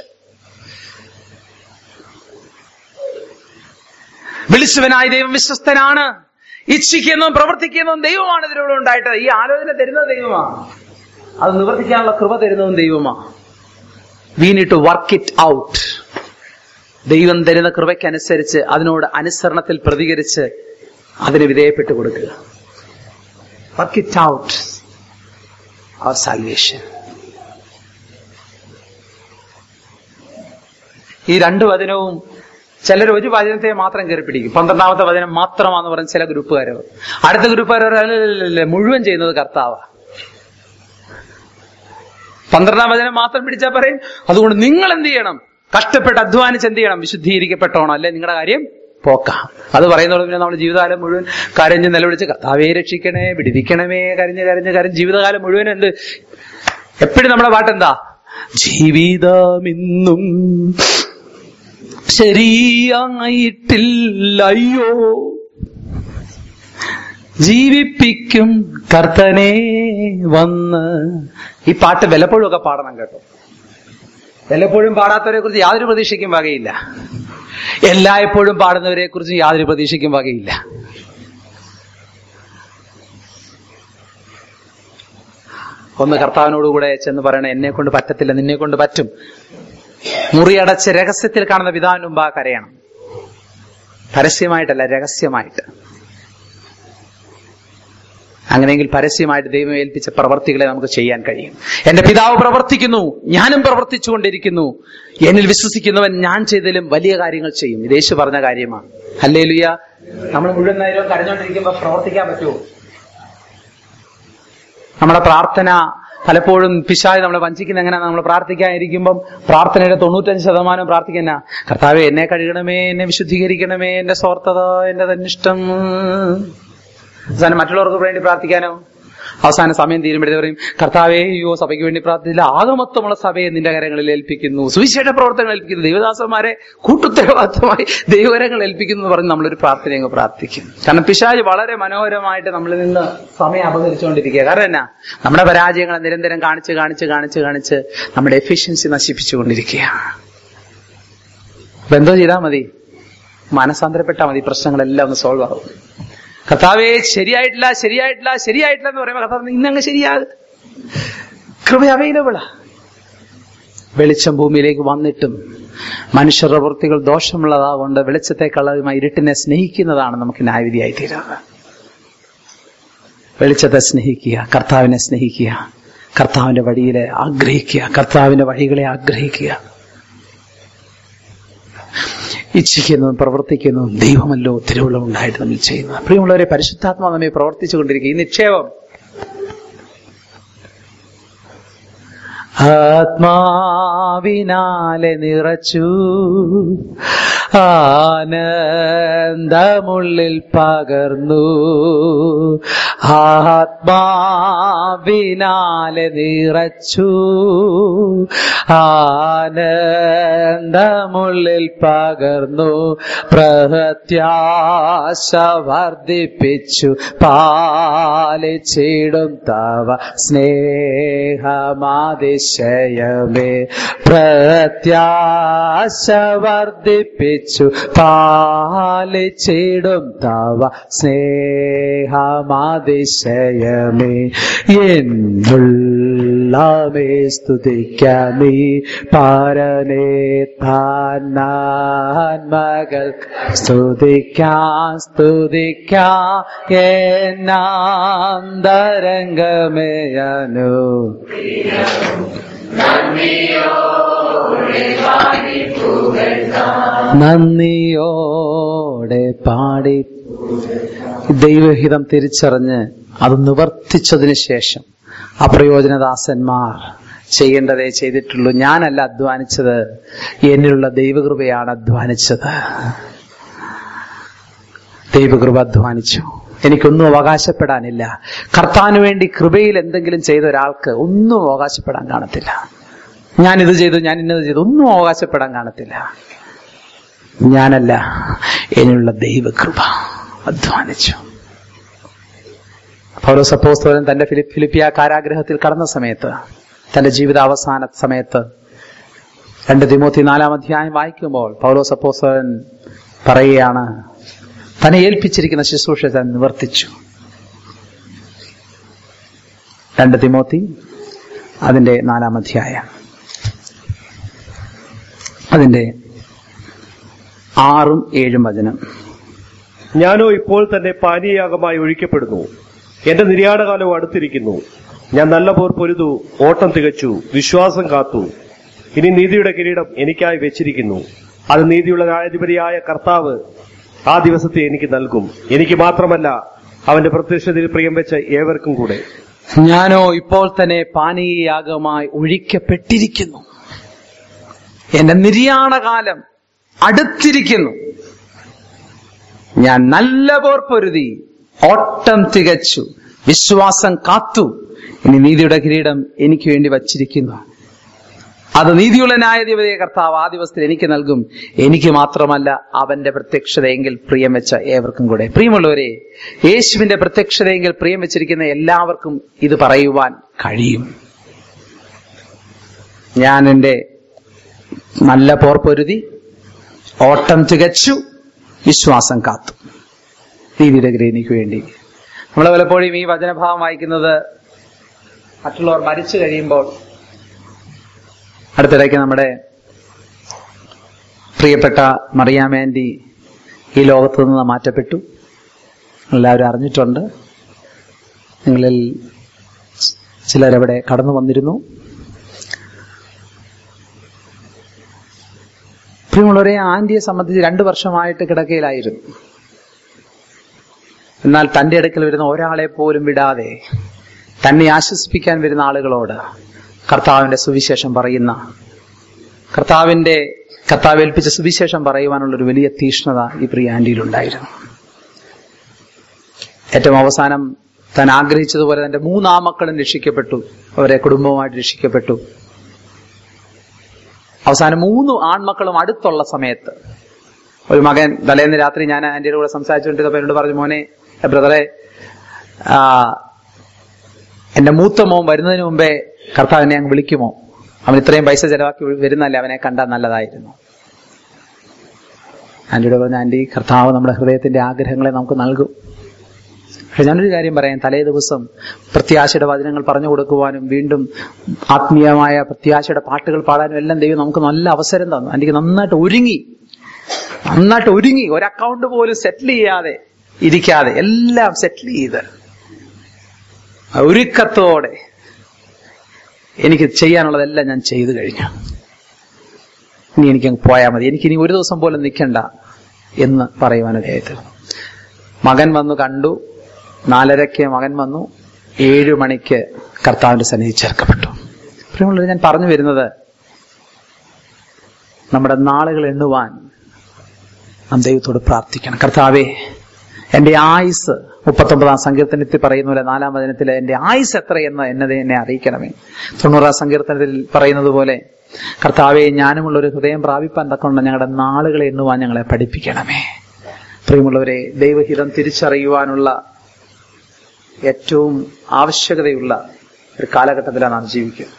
വിളിച്ചവനായ ദൈവം വിശ്വസ്തനാണ് ഇച്ഛിക്കുന്നതും പ്രവർത്തിക്കുന്നതും ദൈവമാണ് ഇതിലൂടെ ഉണ്ടായിട്ട് ഈ ആലോചന തരുന്നത് ദൈവമാണ് അത് നിവർത്തിക്കാനുള്ള കൃപ തരുന്നതും ദൈവമാണ് we need to work it out ദൈവം തരുന്ന കൃപയ്ക്കനുസരിച്ച് അതിനോട് അനുസരണത്തിൽ പ്രതികരിച്ച് അതിന് വിധേയപ്പെട്ടു കൊടുക്കുക work it out our salvation ഈ രണ്ട് വചനവും ചിലർ ഒരു വചനത്തെ മാത്രം കയറി പിടിക്കും പന്ത്രണ്ടാമത്തെ വചനം മാത്രമാണെന്ന് പറഞ്ഞ് ചില ഗ്രൂപ്പുകാർ അടുത്ത ഗ്രൂപ്പുകാർ അല്ലല്ല മുഴുവൻ ചെയ്യുന്നത് കർത്താവാ പന്ത്രണ്ടാം വചനം മാത്രം പിടിച്ചാൽ പറയും അതുകൊണ്ട് നിങ്ങൾ എന്ത് ചെയ്യണം കഷ്ടപ്പെട്ട് അധ്വാനിച്ച് എന്ത് ചെയ്യണം വിശുദ്ധീകരിക്കപ്പെട്ടോണം അല്ലെ നിങ്ങളുടെ കാര്യം പോക്കാം അത് പറയുന്നത് പിന്നെ നമ്മൾ ജീവിതകാലം മുഴുവൻ കരഞ്ഞ് നിലവിളിച്ച് കർത്താവേ രക്ഷിക്കണേ വിടിവിക്കണമേ കരഞ്ഞ് കരഞ്ഞ് കരഞ്ഞ് ജീവിതകാലം മുഴുവൻ എന്ത് എപ്പോഴും നമ്മുടെ പാട്ടെന്താ ജീവിതമിന്നും ശരിയായിട്ടില്ലയ്യോ ജീവിപ്പിക്കും കർത്തനെ വന്ന് ഈ പാട്ട് വല്ലപ്പോഴും ഒക്കെ പാടണം കേട്ടോ വല്ലപ്പോഴും പാടാത്തവരെ കുറിച്ച് യാതൊരു പ്രതീക്ഷയ്ക്കും വകയില്ല എല്ലായ്പ്പോഴും പാടുന്നവരെ കുറിച്ച് യാതൊരു പ്രതീക്ഷയ്ക്കും വകയില്ല ഒന്ന് കർത്താവിനോടുകൂടെ ചെന്ന് പറയണേ എന്നെ കൊണ്ട് പറ്റത്തില്ല നിന്നെ കൊണ്ട് പറ്റും മുറിയടച്ച് രഹസ്യത്തിൽ കാണുന്ന പിതാവിന് മുമ്പ് ആ കരയണം പരസ്യമായിട്ടല്ല രഹസ്യമായിട്ട് അങ്ങനെയെങ്കിൽ പരസ്യമായിട്ട് ദൈവം ഏൽപ്പിച്ച പ്രവർത്തികളെ നമുക്ക് ചെയ്യാൻ കഴിയും എന്റെ പിതാവ് പ്രവർത്തിക്കുന്നു ഞാനും പ്രവർത്തിച്ചുകൊണ്ടിരിക്കുന്നു എന്നിൽ വിശ്വസിക്കുന്നവൻ ഞാൻ ചെയ്തതിലും വലിയ കാര്യങ്ങൾ ചെയ്യും ഇത് യേശു പറഞ്ഞ കാര്യമാണ് അല്ലേ ലുയ നമ്മൾ മുഴുവൻ നേരവും കരഞ്ഞോണ്ടിരിക്കുമ്പോൾ പ്രവർത്തിക്കാൻ പറ്റുമോ നമ്മുടെ പ്രാർത്ഥന പലപ്പോഴും പിശായി നമ്മളെ വഞ്ചിക്കുന്ന എങ്ങനെ നമ്മൾ പ്രാർത്ഥിക്കാനിരിക്കുമ്പം പ്രാർത്ഥനയുടെ തൊണ്ണൂറ്റഞ്ച് ശതമാനം പ്രാർത്ഥിക്കുന്ന കർത്താവെ എന്നെ കഴുകണമേ എന്നെ വിശുദ്ധീകരിക്കണമേ എന്റെ സ്വാർത്ഥത എന്റെ തന്നിഷ്ടം അവസാനം മറ്റുള്ളവർക്ക് വേണ്ടി പ്രാർത്ഥിക്കാനോ അവസാന സമയം തീരുമ്പോഴേ പറയും കർത്താവേ അയ്യോ സഭയ്ക്ക് വേണ്ടി പ്രാർത്ഥിച്ചില്ല ആകമത്വമുള്ള സഭയെ നിന്റെ കരങ്ങളിൽ ഏൽപ്പിക്കുന്നു സുവിശേഷ പ്രവർത്തനങ്ങൾ ഏൽപ്പിക്കുന്നു ദൈവദാസന്മാരെ കൂട്ടുത്തരവാദിത്തമായി ദൈവകരങ്ങൾ ഏൽപ്പിക്കുന്നു എന്ന് പറഞ്ഞ് നമ്മളൊരു പ്രാർത്ഥന അങ്ങ് പ്രാർത്ഥിക്കും കാരണം പിശാജ് വളരെ മനോഹരമായിട്ട് നമ്മളിൽ നിന്ന് സമയം അപഹരിച്ചുകൊണ്ടിരിക്കുക കാരണം എന്നാ നമ്മുടെ പരാജയങ്ങൾ നിരന്തരം കാണിച്ച് കാണിച്ച് കാണിച്ച് കാണിച്ച് നമ്മുടെ എഫിഷ്യൻസി നശിപ്പിച്ചുകൊണ്ടിരിക്കുക അപ്പൊ എന്തോ ചെയ്താൽ മതി മനസാന്തരപ്പെട്ടാൽ മതി പ്രശ്നങ്ങളെല്ലാം ഒന്ന് സോൾവ് ആവും കർത്താവേ ശരിയായിട്ടില്ല ശരിയായിട്ടില്ല ശരിയായിട്ടില്ല എന്ന് പറയുമ്പോൾ കർത്താവ് ഇന്നങ്ങ് ശരിയാകും കൃപ അവൈലബിളാ വെളിച്ചം ഭൂമിയിലേക്ക് വന്നിട്ടും മനുഷ്യരുടെ പ്രവൃത്തികൾ ദോഷമുള്ളതാകൊണ്ട് വെളിച്ചത്തെക്കാളുമായി ഇരുട്ടിനെ സ്നേഹിക്കുന്നതാണ് നമുക്ക് ന്യായവിധിയായി തീരുന്നത് വെളിച്ചത്തെ സ്നേഹിക്കുക കർത്താവിനെ സ്നേഹിക്കുക കർത്താവിന്റെ വഴിയിലെ ആഗ്രഹിക്കുക കർത്താവിന്റെ വഴികളെ ആഗ്രഹിക്കുക ഇച്ഛിക്കുന്നതും പ്രവർത്തിക്കുന്നതും ദൈവമല്ലോ തിരുവുള്ള ഉണ്ടായിട്ട് നമ്മൾ ചെയ്യുന്നത് പ്രിയമുള്ളവരെ പരിശുദ്ധാത്മാ നമ്മെ പ്രവർത്തിച്ചുകൊണ്ടിരിക്കുക ഈ നിക്ഷേപം ആത്മാവിനാലെ നിറച്ചു ആനന്ദമുള്ളിൽ പകർന്നു ആത്മാവിനാലെ ആത്മാവിനാലെ നിറച്ചു ആനന്ദമുള്ളിൽ പകർന്നു പ്രത്യാശ വർദ്ധിപ്പിച്ചു പാലിച്ചിടും തവ സ്നേഹമാതിശയമേ പ്രത്യാശ വർദ്ധിപ്പിച്ചു പാലിച്ചിടും തവ സ്നേഹമാതിശയമേ എന്നുള്ളമേ സ്തുതിക്കാമീ പാരനേ താൻമകൾ സ്തുതിക്കാം സ്തുതിക്കാം എന്നാന്തരംഗമേയനു നന്ദിയോടെ പാടി ദൈവഹിതം തിരിച്ചറിഞ്ഞ് അത് നിവർത്തിച്ചതിന് ശേഷം അപ്രയോജനദാസന്മാർ ചെയ്യേണ്ടതേ ചെയ്തിട്ടുള്ളൂ ഞാനല്ല അധ്വാനിച്ചത് എന്നിലുള്ള ദൈവകൃപയാണ് അധ്വാനിച്ചത് ദൈവകൃപ അധ്വാനിച്ചു എനിക്കൊന്നും അവകാശപ്പെടാനില്ല കർത്താവിന് വേണ്ടി കൃപയിൽ എന്തെങ്കിലും ചെയ്ത ഒരാൾക്ക് ഒന്നും അവകാശപ്പെടാൻ കാണത്തില്ല ഞാൻ ഇത് ചെയ്തു ഞാൻ ഇന്നത് ചെയ്തു ഒന്നും അവകാശപ്പെടാൻ കാണത്തില്ല ഞാനല്ല എന്നിലുള്ള ദൈവകൃപ അധ്വാനിച്ചു പൗലോസ് അപ്പോസ്തലൻ തന്റെ ഫിലിപ്പ് ഫിലിപ്പിയ കാരാഗ്രഹത്തിൽ കടന്ന സമയത്ത് തന്റെ ജീവിത അവസാന സമയത്ത് രണ്ട് തിമോത്തി നാലാം അധ്യായം വായിക്കുമ്പോൾ പൗലോസ് അപ്പോസ്തലൻ പറയുകയാണ് തന്നെ ഏൽപ്പിച്ചിരിക്കുന്ന ശുശ്രൂഷ താൻ നിവർത്തിച്ചു രണ്ട് തിമോത്തി അതിന്റെ നാലാം അധ്യായം അതിന്റെ ആറും ഏഴും വചനം ഞാനോ ഇപ്പോൾ തന്നെ പാനീയാഗമായി ഒഴിക്കപ്പെടുന്നു എന്റെ നിര്യാണകാലവും അടുത്തിരിക്കുന്നു ഞാൻ നല്ല പോർ പൊരുതു ഓട്ടം തികച്ചു വിശ്വാസം കാത്തു ഇനി നീതിയുടെ കിരീടം എനിക്കായി വെച്ചിരിക്കുന്നു അത് നീതിയുള്ള ന്യായാധിപതിയായ കർത്താവ് ആ ദിവസത്തെ എനിക്ക് നൽകും എനിക്ക് മാത്രമല്ല അവന്റെ പ്രത്യക്ഷതയിൽ പ്രിയം വെച്ച ഏവർക്കും കൂടെ ഞാനോ ഇപ്പോൾ തന്നെ പാനീയയാഗമായി ഒഴിക്കപ്പെട്ടിരിക്കുന്നു എന്റെ നിര്യാണകാലം അടുത്തിരിക്കുന്നു ഞാൻ നല്ല പോർ പൊരുതി ഓട്ടം തികച്ചു വിശ്വാസം കാത്തു ഇനി നീതിയുടെ കിരീടം എനിക്ക് വേണ്ടി വച്ചിരിക്കുന്നു അത് നീതിയുള്ള ന്യായാധിപതിയെ കർത്താവ് ആ ദിവസത്തിൽ എനിക്ക് നൽകും എനിക്ക് മാത്രമല്ല അവന്റെ പ്രത്യക്ഷതയെങ്കിൽ പ്രിയം വെച്ച ഏവർക്കും കൂടെ പ്രിയമുള്ളവരെ യേശുവിന്റെ പ്രത്യക്ഷതയെങ്കിൽ പ്രിയം വെച്ചിരിക്കുന്ന എല്ലാവർക്കും ഇത് പറയുവാൻ കഴിയും ഞാൻ എന്റെ നല്ല പോർ പൊരുതി ഓട്ടം തികച്ചു വിശ്വാസം കാത്തു നീതിയുടെ ഗ്രഹണിക്ക് വേണ്ടി നമ്മൾ പലപ്പോഴും ഈ വചനഭാവം വായിക്കുന്നത് മറ്റുള്ളവർ മരിച്ചു കഴിയുമ്പോൾ അടുത്തിടയ്ക്ക് നമ്മുടെ പ്രിയപ്പെട്ട മറിയാമേന്റി ഈ ലോകത്തു നിന്ന് മാറ്റപ്പെട്ടു എല്ലാവരും അറിഞ്ഞിട്ടുണ്ട് നിങ്ങളിൽ ചിലരവിടെ കടന്നു വന്നിരുന്നു പ്രിയമുള്ളവരെ ആന്റിയെ സംബന്ധിച്ച് രണ്ടു വർഷമായിട്ട് കിടക്കയിലായിരുന്നു എന്നാൽ തന്റെ അടുക്കൽ വരുന്ന ഒരാളെ പോലും വിടാതെ തന്നെ ആശ്വസിപ്പിക്കാൻ വരുന്ന ആളുകളോട് കർത്താവിന്റെ സുവിശേഷം പറയുന്ന കർത്താവിന്റെ കർത്താവ് ഏൽപ്പിച്ച സുവിശേഷം പറയുവാനുള്ള ഒരു വലിയ തീഷ്ണത ഈ പ്രിയ ആന്റിയിലുണ്ടായിരുന്നു ഏറ്റവും അവസാനം താൻ ആഗ്രഹിച്ചതുപോലെ തന്റെ മൂന്നാമക്കളും രക്ഷിക്കപ്പെട്ടു അവരെ കുടുംബവുമായിട്ട് രക്ഷിക്കപ്പെട്ടു അവസാനം മൂന്ന് ആൺമക്കളും അടുത്തുള്ള സമയത്ത് ഒരു മകൻ തലേന്ന് രാത്രി ഞാൻ ആന്റിയുടെ കൂടെ സംസാരിച്ചുകൊണ്ടിരുന്നപ്പോൾ എന്നോട് പറഞ്ഞു മോനെ ബ്രദറെ ആ, എന്റെ മൂത്ത മോൻ വരുന്നതിന് മുമ്പേ കർത്താവിനെ അങ്ങ് വിളിക്കുമോ അവൻ ഇത്രയും പൈസ ചെലവാക്കി വരുന്നല്ലേ അവനെ കണ്ടാൽ നല്ലതായിരുന്നു ആന്റിയോട് പറഞ്ഞു ആന്റി കർത്താവ് നമ്മുടെ ഹൃദയത്തിന്റെ ആഗ്രഹങ്ങളെ നമുക്ക് നൽകും പക്ഷെ ഞാനൊരു കാര്യം പറയാം തലേ ദിവസം പ്രത്യാശയുടെ വചനങ്ങൾ പറഞ്ഞു കൊടുക്കുവാനും വീണ്ടും ആത്മീയമായ പ്രത്യാശയുടെ പാട്ടുകൾ പാടാനും എല്ലാം ദൈവം നമുക്ക് നല്ല അവസരം തന്നു എനിക്ക് നന്നായിട്ട് ഒരുങ്ങി നന്നായിട്ട് ഒരുങ്ങി ഒരു അക്കൗണ്ട് പോലും സെറ്റിൽ ചെയ്യാതെ ഇരിക്കാതെ എല്ലാം സെറ്റിൽ ചെയ്ത് ഒരുക്കത്തോടെ എനിക്ക് ചെയ്യാനുള്ളതെല്ലാം ഞാൻ ചെയ്തു കഴിഞ്ഞു ഇനി എനിക്കങ്ങ് പോയാൽ മതി എനിക്ക് ഇനി ഒരു ദിവസം പോലും നിൽക്കണ്ട എന്ന് പറയുവാനിടയായിട്ട് മകൻ വന്നു കണ്ടു നാലരയ്ക്ക് മകൻ വന്നു ഏഴു മണിക്ക് കർത്താവിന്റെ സന്നിധി ചേർക്കപ്പെട്ടു പ്രിയമുള്ളവർ ഞാൻ പറഞ്ഞു വരുന്നത് നമ്മുടെ നാളുകൾ എണ്ണുവാൻ നാം ദൈവത്തോട് പ്രാർത്ഥിക്കണം കർത്താവേ എന്റെ ആയുസ് മുപ്പത്തൊമ്പതാം സങ്കീർത്തനത്തിൽ പറയുന്ന പോലെ നാലാം വചനത്തിൽ എന്റെ ആയുസ് എത്രയെന്ന് എന്നത് എന്നെ അറിയിക്കണമേ തൊണ്ണൂറാം സങ്കീർത്തനത്തിൽ പറയുന്നത് പോലെ കർത്താവെ ഞാനുമുള്ള ഒരു ഹൃദയം പ്രാപിപ്പാൻ തക്കൊണ്ട് ഞങ്ങളുടെ നാളുകളെ എണ്ണുവാൻ ഞങ്ങളെ പഠിപ്പിക്കണമേ പ്രിയമുള്ളവരെ ദൈവഹിതം തിരിച്ചറിയുവാനുള്ള ഏറ്റവും ആവശ്യകതയുള്ള ഒരു കാലഘട്ടത്തിലാണ് നാം ജീവിക്കുന്നത്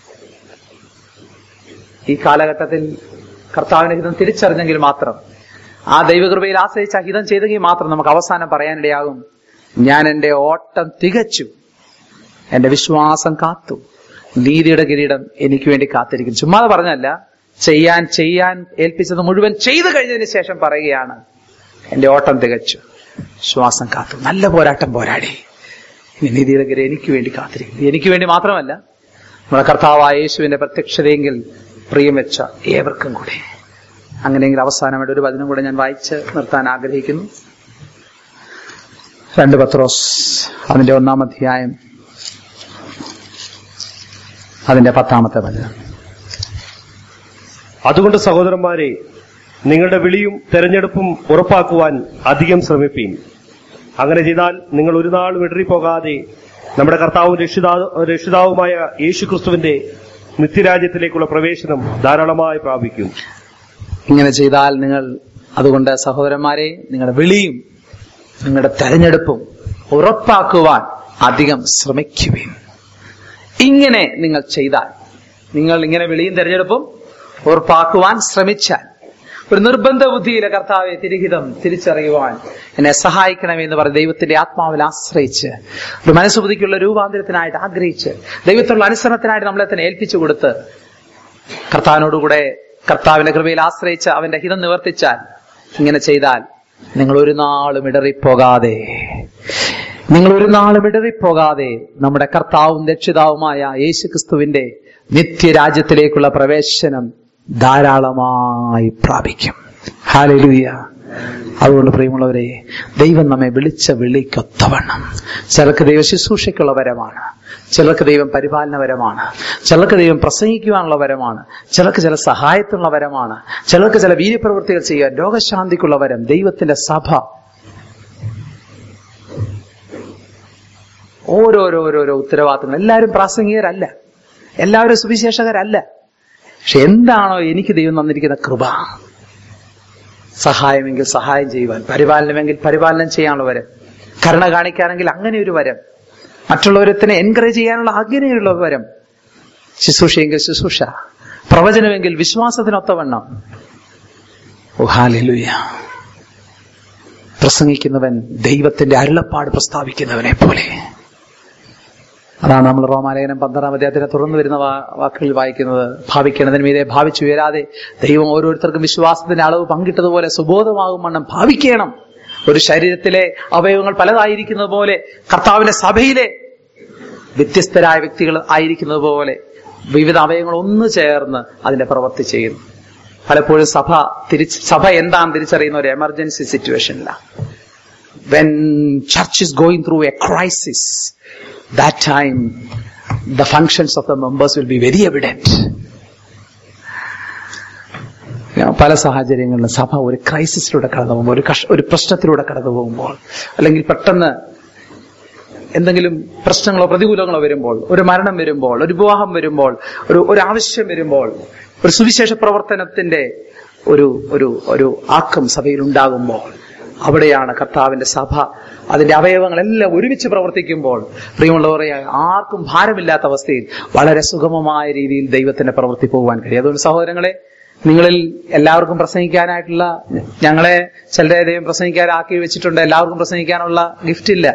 ഈ കാലഘട്ടത്തിൽ കർത്താവിന്റെ ഹിതം തിരിച്ചറിഞ്ഞെങ്കിൽ മാത്രം ആ ദൈവകൃപയിൽ ആശ്രയിച്ച ഹിതം ചെയ്തെങ്കിൽ മാത്രം നമുക്ക് അവസാനം പറയാനിടയാകും ഞാൻ എന്റെ ഓട്ടം തികച്ചു എന്റെ വിശ്വാസം കാത്തു നീതിയുടെ കിരീടം എനിക്ക് വേണ്ടി കാത്തിരിക്കുന്നു ചുമ്മാതെ പറഞ്ഞല്ല ചെയ്യാൻ ചെയ്യാൻ ഏൽപ്പിച്ചത് മുഴുവൻ ചെയ്തു കഴിഞ്ഞതിന് ശേഷം പറയുകയാണ് എന്റെ ഓട്ടം തികച്ചു ശ്വാസം കാത്തു നല്ല പോരാട്ടം പോരാടി ഇനി നീതിയുടെ കിരീടം എനിക്ക് വേണ്ടി കാത്തിരിക്കുന്നു എനിക്ക് വേണ്ടി മാത്രമല്ല നമ്മുടെ കർത്താവായ യേശുവിന്റെ പ്രത്യക്ഷതയെങ്കിൽ പ്രിയം വെച്ച ഏവർക്കും കൂടെ അങ്ങനെയെങ്കിൽ അവസാനമായിട്ട് ഒരു വചനം കൂടെ ഞാൻ വായിച്ച് നിർത്താൻ ആഗ്രഹിക്കുന്നു രണ്ട് പത്രോസ് അതിന്റെ ഒന്നാം അധ്യായം അതിന്റെ പത്താമത്തെ വചനം അതുകൊണ്ട് സഹോദരന്മാരെ നിങ്ങളുടെ വിളിയും തെരഞ്ഞെടുപ്പും ഉറപ്പാക്കുവാൻ അധികം ശ്രമിപ്പീൻ അങ്ങനെ ചെയ്താൽ നിങ്ങൾ ഒരു നാളും ഇടറിപ്പോകാതെ നമ്മുടെ കർത്താവും രക്ഷിതാ- രക്ഷിതാവുമായ യേശു ക്രിസ്തുവിന്റെ നിത്യരാജ്യത്തിലേക്കുള്ള പ്രവേശനം ധാരാളമായി പ്രാപിക്കും ഇങ്ങനെ ചെയ്താൽ നിങ്ങൾ അതുകൊണ്ട് സഹോദരന്മാരെ നിങ്ങളുടെ വിളിയും നിങ്ങളുടെ തെരഞ്ഞെടുപ്പും ഉറപ്പാക്കുവാൻ അധികം ശ്രമിക്കുവിൻ ഇങ്ങനെ നിങ്ങൾ ചെയ്താൽ നിങ്ങൾ ഇങ്ങനെ വിളിയും തെരഞ്ഞെടുപ്പും ഉറപ്പാക്കുവാൻ ശ്രമിച്ചാൽ ഒരു നിർബന്ധ ബുദ്ധിയിലെ കർത്താവെ തിരിഹിതം തിരിച്ചറിയുവാൻ എന്നെ സഹായിക്കണമേ എന്ന് പറഞ്ഞ് ദൈവത്തിന്റെ ആത്മാവിൽ ആശ്രയിച്ച് ഒരു മനസ്സുബുദ്ധിക്കുള്ള രൂപാന്തരത്തിനായിട്ട് ആഗ്രഹിച്ച് ദൈവത്തിലുള്ള അനുസരണത്തിനായിട്ട് നമ്മളെ തന്നെ ഏൽപ്പിച്ചു കൊടുത്ത് കർത്താവിനോടുകൂടെ കർത്താവിന്റെ കൃപയിൽ ആശ്രയിച്ച് അവന്റെ ഹിതം നിവർത്തിച്ചാൽ ഇങ്ങനെ ചെയ്താൽ നിങ്ങൾ ഒരു നാളും ഇടറിപ്പോകാതെ നിങ്ങൾ ഒരു നാളും ഇടറിപ്പോകാതെ നമ്മുടെ കർത്താവും രക്ഷിതാവുമായ യേശു ക്രിസ്തുവിന്റെ നിത്യരാജ്യത്തിലേക്കുള്ള പ്രവേശനം ധാരാളമായി പ്രാപിക്കും ഹാലലുയ അതുകൊണ്ട് പ്രിയമുള്ളവരെ ദൈവം നമ്മെ വിളിച്ച വിളിക്കൊത്തവണ്ണം ചിലർക്ക് ദൈവ ശുശ്രൂഷയ്ക്കുള്ള വരമാണ് ചിലർക്ക് ദൈവം പരിപാലനപരമാണ് ചിലർക്ക് ദൈവം പ്രസംഗിക്കുവാനുള്ള വരമാണ് ചിലർക്ക് ചില സഹായത്തിനുള്ള വരമാണ് ചിലർക്ക് ചില വീര്യപ്രവൃത്തികൾ ചെയ്യാൻ രോഗശാന്തിക്കുള്ള വരം ദൈവത്തിന്റെ സഭ ഓരോരോരോരോ ഉത്തരവാദിത്തങ്ങൾ എല്ലാവരും പ്രാസംഗികരല്ല എല്ലാവരും സുവിശേഷകരല്ല പക്ഷെ എന്താണോ എനിക്ക് ദൈവം തന്നിരിക്കുന്ന കൃപ സഹായമെങ്കിൽ സഹായം ചെയ്യുവാൻ പരിപാലനമെങ്കിൽ പരിപാലനം ചെയ്യാനുള്ള വരം കരുണ കാണിക്കാനെങ്കിൽ അങ്ങനെ ഒരു വരം മറ്റുള്ളവരത്തിനെ എൻകറേജ് ചെയ്യാനുള്ള അങ്ങനെയുള്ള വരം ശുശ്രൂഷയെങ്കിൽ ശുശ്രൂഷ പ്രവചനമെങ്കിൽ വിശ്വാസത്തിനൊത്തവണ്ണം ഓ ഹാലലുയ പ്രസംഗിക്കുന്നവൻ ദൈവത്തിന്റെ അരുളപ്പാട് പ്രസ്താവിക്കുന്നവനെ പോലെ അതാണ് നമ്മൾ റോമാലേഖനം പന്ത്രണ്ടാം അധ്യായത്തിനെ തുടർന്ന് വരുന്ന വാ- വാക്കുകളിൽ വായിക്കുന്നത് ഭാവിക്കണതിന് മീതെ ഭാവിച്ചുയരാതെ ദൈവം ഓരോരുത്തർക്കും വിശ്വാസത്തിന്റെ അളവ് പങ്കിട്ടതുപോലെ സുബോധമാകും വണ്ണം ഭാവിക്കണം ഒരു ശരീരത്തിലെ അവയവങ്ങൾ പലതായിരിക്കുന്നത് പോലെ കർത്താവിന്റെ സഭയിലെ വ്യത്യസ്തരായ വ്യക്തികൾ ആയിരിക്കുന്നത് പോലെ വിവിധ അവയവങ്ങൾ ഒന്ന് ചേർന്ന് അതിന്റെ പ്രവൃത്തി ചെയ്യുന്നു പലപ്പോഴും സഭ തിരിച്ച് സഭ എന്താണ് തിരിച്ചറിയുന്ന ഒരു എമർജൻസി സിറ്റുവേഷനിലാണ് when church is going through a crisis, that time the functions of the members will be very evident. ഞാൻ പല സാഹചര്യങ്ങളിലും സഭ ഒരു ക്രൈസിസിലൂടെ കടന്നു പോകുമ്പോൾ ഒരു കഷ ഒരു പ്രശ്നത്തിലൂടെ കടന്നു പോകുമ്പോൾ അല്ലെങ്കിൽ പെട്ടെന്ന് എന്തെങ്കിലും പ്രശ്നങ്ങളോ പ്രതികൂലങ്ങളോ വരുമ്പോൾ ഒരു മരണം വരുമ്പോൾ ഒരു വിവാഹം വരുമ്പോൾ ഒരു ഒരു ആവശ്യം വരുമ്പോൾ ഒരു സുവിശേഷ പ്രവർത്തനത്തിന്റെ ഒരു ഒരു ഒരു ആക്കം സഭയിൽ ഉണ്ടാകുമ്പോൾ അവിടെയാണ് കർത്താവിന്റെ സഭ അതിന്റെ അവയവങ്ങളെല്ലാം ഒരുമിച്ച് പ്രവർത്തിക്കുമ്പോൾ പ്രിയമുള്ളവരെ ആർക്കും ഭാരമില്ലാത്ത അവസ്ഥയിൽ വളരെ സുഗമമായ രീതിയിൽ ദൈവത്തിന്റെ പ്രവൃത്തി പോകുവാൻ കഴിയും അതുകൊണ്ട് സഹോദരങ്ങളെ നിങ്ങളിൽ എല്ലാവർക്കും പ്രസംഗിക്കാനായിട്ടുള്ള ഞങ്ങളെ ചിലരെ ദൈവം പ്രസംഗിക്കാനാക്കി വെച്ചിട്ടുണ്ട് എല്ലാവർക്കും പ്രസംഗിക്കാനുള്ള ഗിഫ്റ്റ് ഇല്ല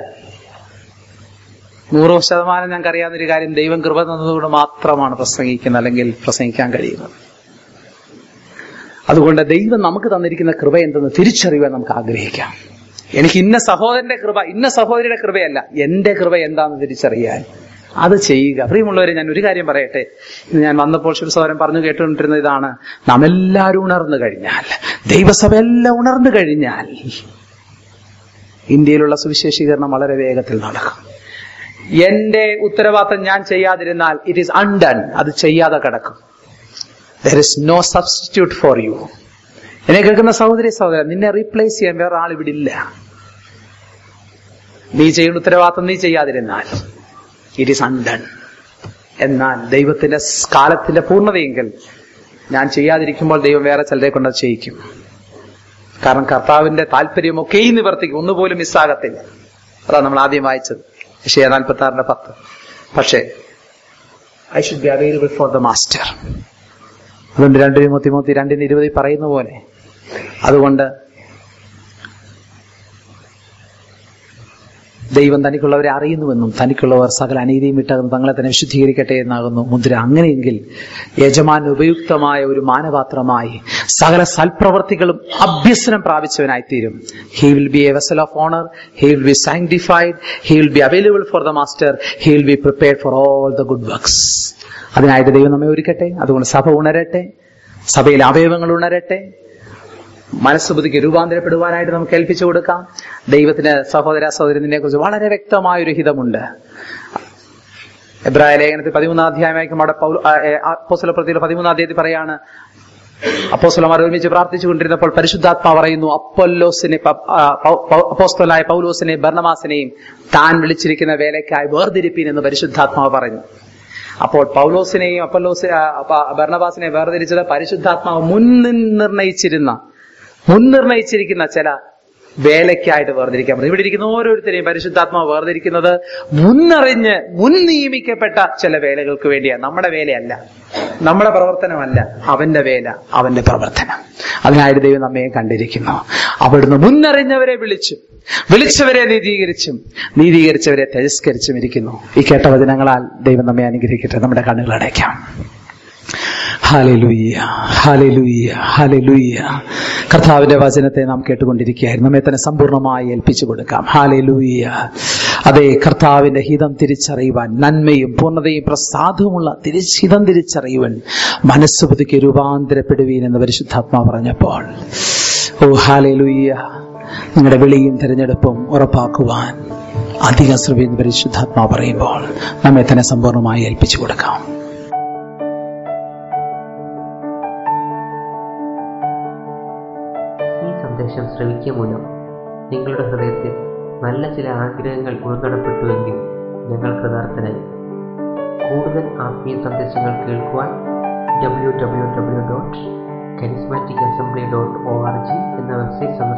നൂറ് ശതമാനം ഞങ്ങൾക്ക് അറിയാവുന്ന ഒരു കാര്യം ദൈവം കൃപ തന്നതുകൊണ്ട് മാത്രമാണ് പ്രസംഗിക്കുന്നത് അല്ലെങ്കിൽ പ്രസംഗിക്കാൻ കഴിയുന്നത് അതുകൊണ്ട് ദൈവം നമുക്ക് തന്നിരിക്കുന്ന കൃപ എന്തെന്ന് തിരിച്ചറിയുവാൻ നമുക്ക് ആഗ്രഹിക്കാം എനിക്ക് ഇന്ന സഹോദരന്റെ കൃപ ഇന്ന സഹോദരിയുടെ കൃപയല്ല എന്റെ കൃപ എന്താണെന്ന് തിരിച്ചറിയാൻ അത് ചെയ്യുക പ്രിയമുള്ളവരെ ഞാൻ ഒരു കാര്യം പറയട്ടെ ഇന്ന് ഞാൻ വന്നപ്പോൾ ശിവ സഹോദരൻ പറഞ്ഞു കേട്ടുകൊണ്ടിരുന്ന ഇതാണ് നാം എല്ലാവരും ഉണർന്നു കഴിഞ്ഞാൽ ദൈവസഭ എല്ലാം ഉണർന്നു കഴിഞ്ഞാൽ ഇന്ത്യയിലുള്ള സുവിശേഷീകരണം വളരെ വേഗത്തിൽ നടക്കും എന്റെ ഉത്തരവാദിത്തം ഞാൻ ചെയ്യാതിരുന്നാൽ ഇറ്റ് ഈസ് അൺഡൺ അത് ചെയ്യാതെ കിടക്കും there is no substitute for you എന്നെ കേൾക്കുന്ന സഹോദരി സഹോദരൻ നിന്നെ റീപ്ലേസ് ചെയ്യാൻ വേറെ ആൾ ഇവിടെ ഇല്ല നീ ചെയ്യുന്ന ഉത്തരവാദിത്വം നീ ചെയ്യാതിരുന്നാൽ ഇറ്റ് ഈസ് അൺഡൺ എന്നാൽ ദൈവത്തിന്റെ സ് കാലത്തിന്റെ പൂർണ്ണതയെങ്കിൽ ഞാൻ ചെയ്യാതിരിക്കുമ്പോൾ ദൈവം വേറെ ചിലരെ കൊണ്ട് അത് ചെയ്യിക്കും കാരണം കർത്താവിന്റെ താല്പര്യമൊക്കെയും നിവർത്തിക്കും ഒന്നുപോലും മിസ്സാകത്തില്ല അതാണ് നമ്മൾ ആദ്യം വായിച്ചത് വിഷയ നാൽപ്പത്തി ആറിന്റെ പത്ത് പക്ഷേ I should be available for the master അതുകൊണ്ട് രണ്ട് തിമോത്തി രണ്ടിന് ഇരുപതിൽ പറയുന്ന പോലെ അതുകൊണ്ട് ദൈവം തനിക്കുള്ളവരെ അറിയുന്നുവെന്നും തനിക്കുള്ളവർ സകല അനീതിയും വിട്ടകന്ന് തങ്ങളെ തന്നെ വിശുദ്ധീകരിക്കട്ടെ എന്നാകുന്നു മുദ്ര അങ്ങനെയെങ്കിൽ യജമാൻ ഉപയുക്തമായ ഒരു മാനപാത്രമായി സകല സൽപ്രവർത്തികളും അഭ്യസനം പ്രാപിച്ചവനായിത്തീരും he will be a vessel of honour he will be sanctified he will be available for the master he will be prepared for all the good works അതിനായിട്ട് ദൈവം നമ്മെ ഒരുക്കട്ടെ അതുകൊണ്ട് സഭ ഉണരട്ടെ സഭയിലെ അവയവങ്ങൾ ഉണരട്ടെ മനസ്സുബുദ്ധിക്ക് രൂപാന്തരപ്പെടുവാനായിട്ട് നമുക്ക് ഏൽപ്പിച്ചു കൊടുക്കാം ദൈവത്തിന് സഹോദര സഹോദരനെ കുറിച്ച് വളരെ വ്യക്തമായ ഒരു ഹിതമുണ്ട് എബ്രായ ലേഖനത്തിൽ പതിമൂന്നാം അധ്യായമായിരിക്കും അവിടെ പൗല അപ്പോസ്തല പ്രതിയുടെ പതിമൂന്നാം അധ്യായത്തിൽ പറയാണ് അപ്പോസ്തലമാർ ഒരുമിച്ച് പ്രാർത്ഥിച്ചുകൊണ്ടിരുന്നപ്പോൾ പരിശുദ്ധാത്മാ പറയുന്നു അപ്പൊല്ലോസിനെ പ- ആ, പൗ- പൗ- അപ്പോസ്തലനായ പൗലോസിനെ ബർണമാസിനെയും താൻ വിളിച്ചിരിക്കുന്ന വേലയ്ക്കായി വേർതിരിപ്പീൻ എന്ന് പരിശുദ്ധാത്മാവ് പറഞ്ഞു അപ്പോൾ പൗലോസിനെയും അപ്പല്ലോസ് ആ, പ- ബർണബാസിനെയും വേർതിരിച്ചത് പരിശുദ്ധാത്മാവ് മുൻ നിർണയിച്ചിരുന്ന മുൻ നിർണയിച്ചിരിക്കുന്ന ചില വേലയ്ക്കായിട്ട് വേർതിരിക്കാൻ പറഞ്ഞു ഇവിടെ ഇരിക്കുന്ന ഓരോരുത്തരെയും പരിശുദ്ധാത്മാവ് വേർതിരിക്കുന്നത് മുന്നറിഞ്ഞ് മുൻ നിയമിക്കപ്പെട്ട ചില വേലകൾക്ക് വേണ്ടിയാണ് നമ്മുടെ വേലയല്ല നമ്മുടെ പ്രവർത്തനമല്ല അവന്റെ വേല അവന്റെ പ്രവർത്തനം അതിനായിട്ട് ദൈവം നമ്മെ കണ്ടിരിക്കുന്നു അവിടുന്ന് മുന്നറിഞ്ഞവരെ വിളിച്ചു വിളിച്ചവരെ നീതീകരിച്ചും നീതീകരിച്ചവരെ തിരസ്കരിച്ചും ഇരിക്കുന്നു ഈ കേട്ട വചനങ്ങളാൽ ദൈവം നമ്മെ അനുഗ്രഹിക്കട്ടെ നമ്മുടെ കണ്ണുകൾ അടയ്ക്കാം ഹാലലുയ്യ ഹാലലുയ്യ ഹാലലുയ്യ കർത്താവിന്റെ വചനത്തെ നാം കേട്ടുകൊണ്ടിരിക്കുകയായിരുന്നു നമ്മെ തന്നെ സമ്പൂർണ്ണമായി ഏൽപ്പിച്ചു കൊടുക്കാം ഹാലലുയ്യ അതെ കർത്താവിന്റെ ഹിതം തിരിച്ചറിയുവാൻ നന്മയും പൂർണ്ണതയും പ്രസാദവുമുള്ള തിരിച്ച് ഹിതം തിരിച്ചറിയുവാൻ മനസ്സ് പുതുക്കി രൂപാന്തരപ്പെടുവീൻ എന്ന് പരിശുദ്ധാത്മാ പറഞ്ഞപ്പോൾ ഓ ഹാലലുയ്യ നിങ്ങളുടെ വിളിയും തിരഞ്ഞെടുപ്പും ഉറപ്പാക്കുവാൻ അധികം ശ്രമിക്കുന്ന പരിശുദ്ധാത്മാ പറയുമ്പോൾ നമ്മെ തന്നെ സമ്പൂർണ്ണമായി ഏൽപ്പിച്ചു കൊടുക്കാം ഈ സന്ദേശം ശ്രവിക്കുക മൂലം നിങ്ങളുടെ ഹൃദയത്തിൽ നല്ല ചില ആഗ്രഹങ്ങൾ ഉൾക്കടപ്പെട്ടുവെങ്കിൽ ഞങ്ങൾ കൃതാർത്ഥനായി കൂടുതൽ ആത്മീയ സന്ദേശങ്ങൾ കേൾക്കുവാൻ W W W dot charismatic assembly dot O R G എന്ന വെബ്സൈറ്റ് സന്ദർശിക്കുക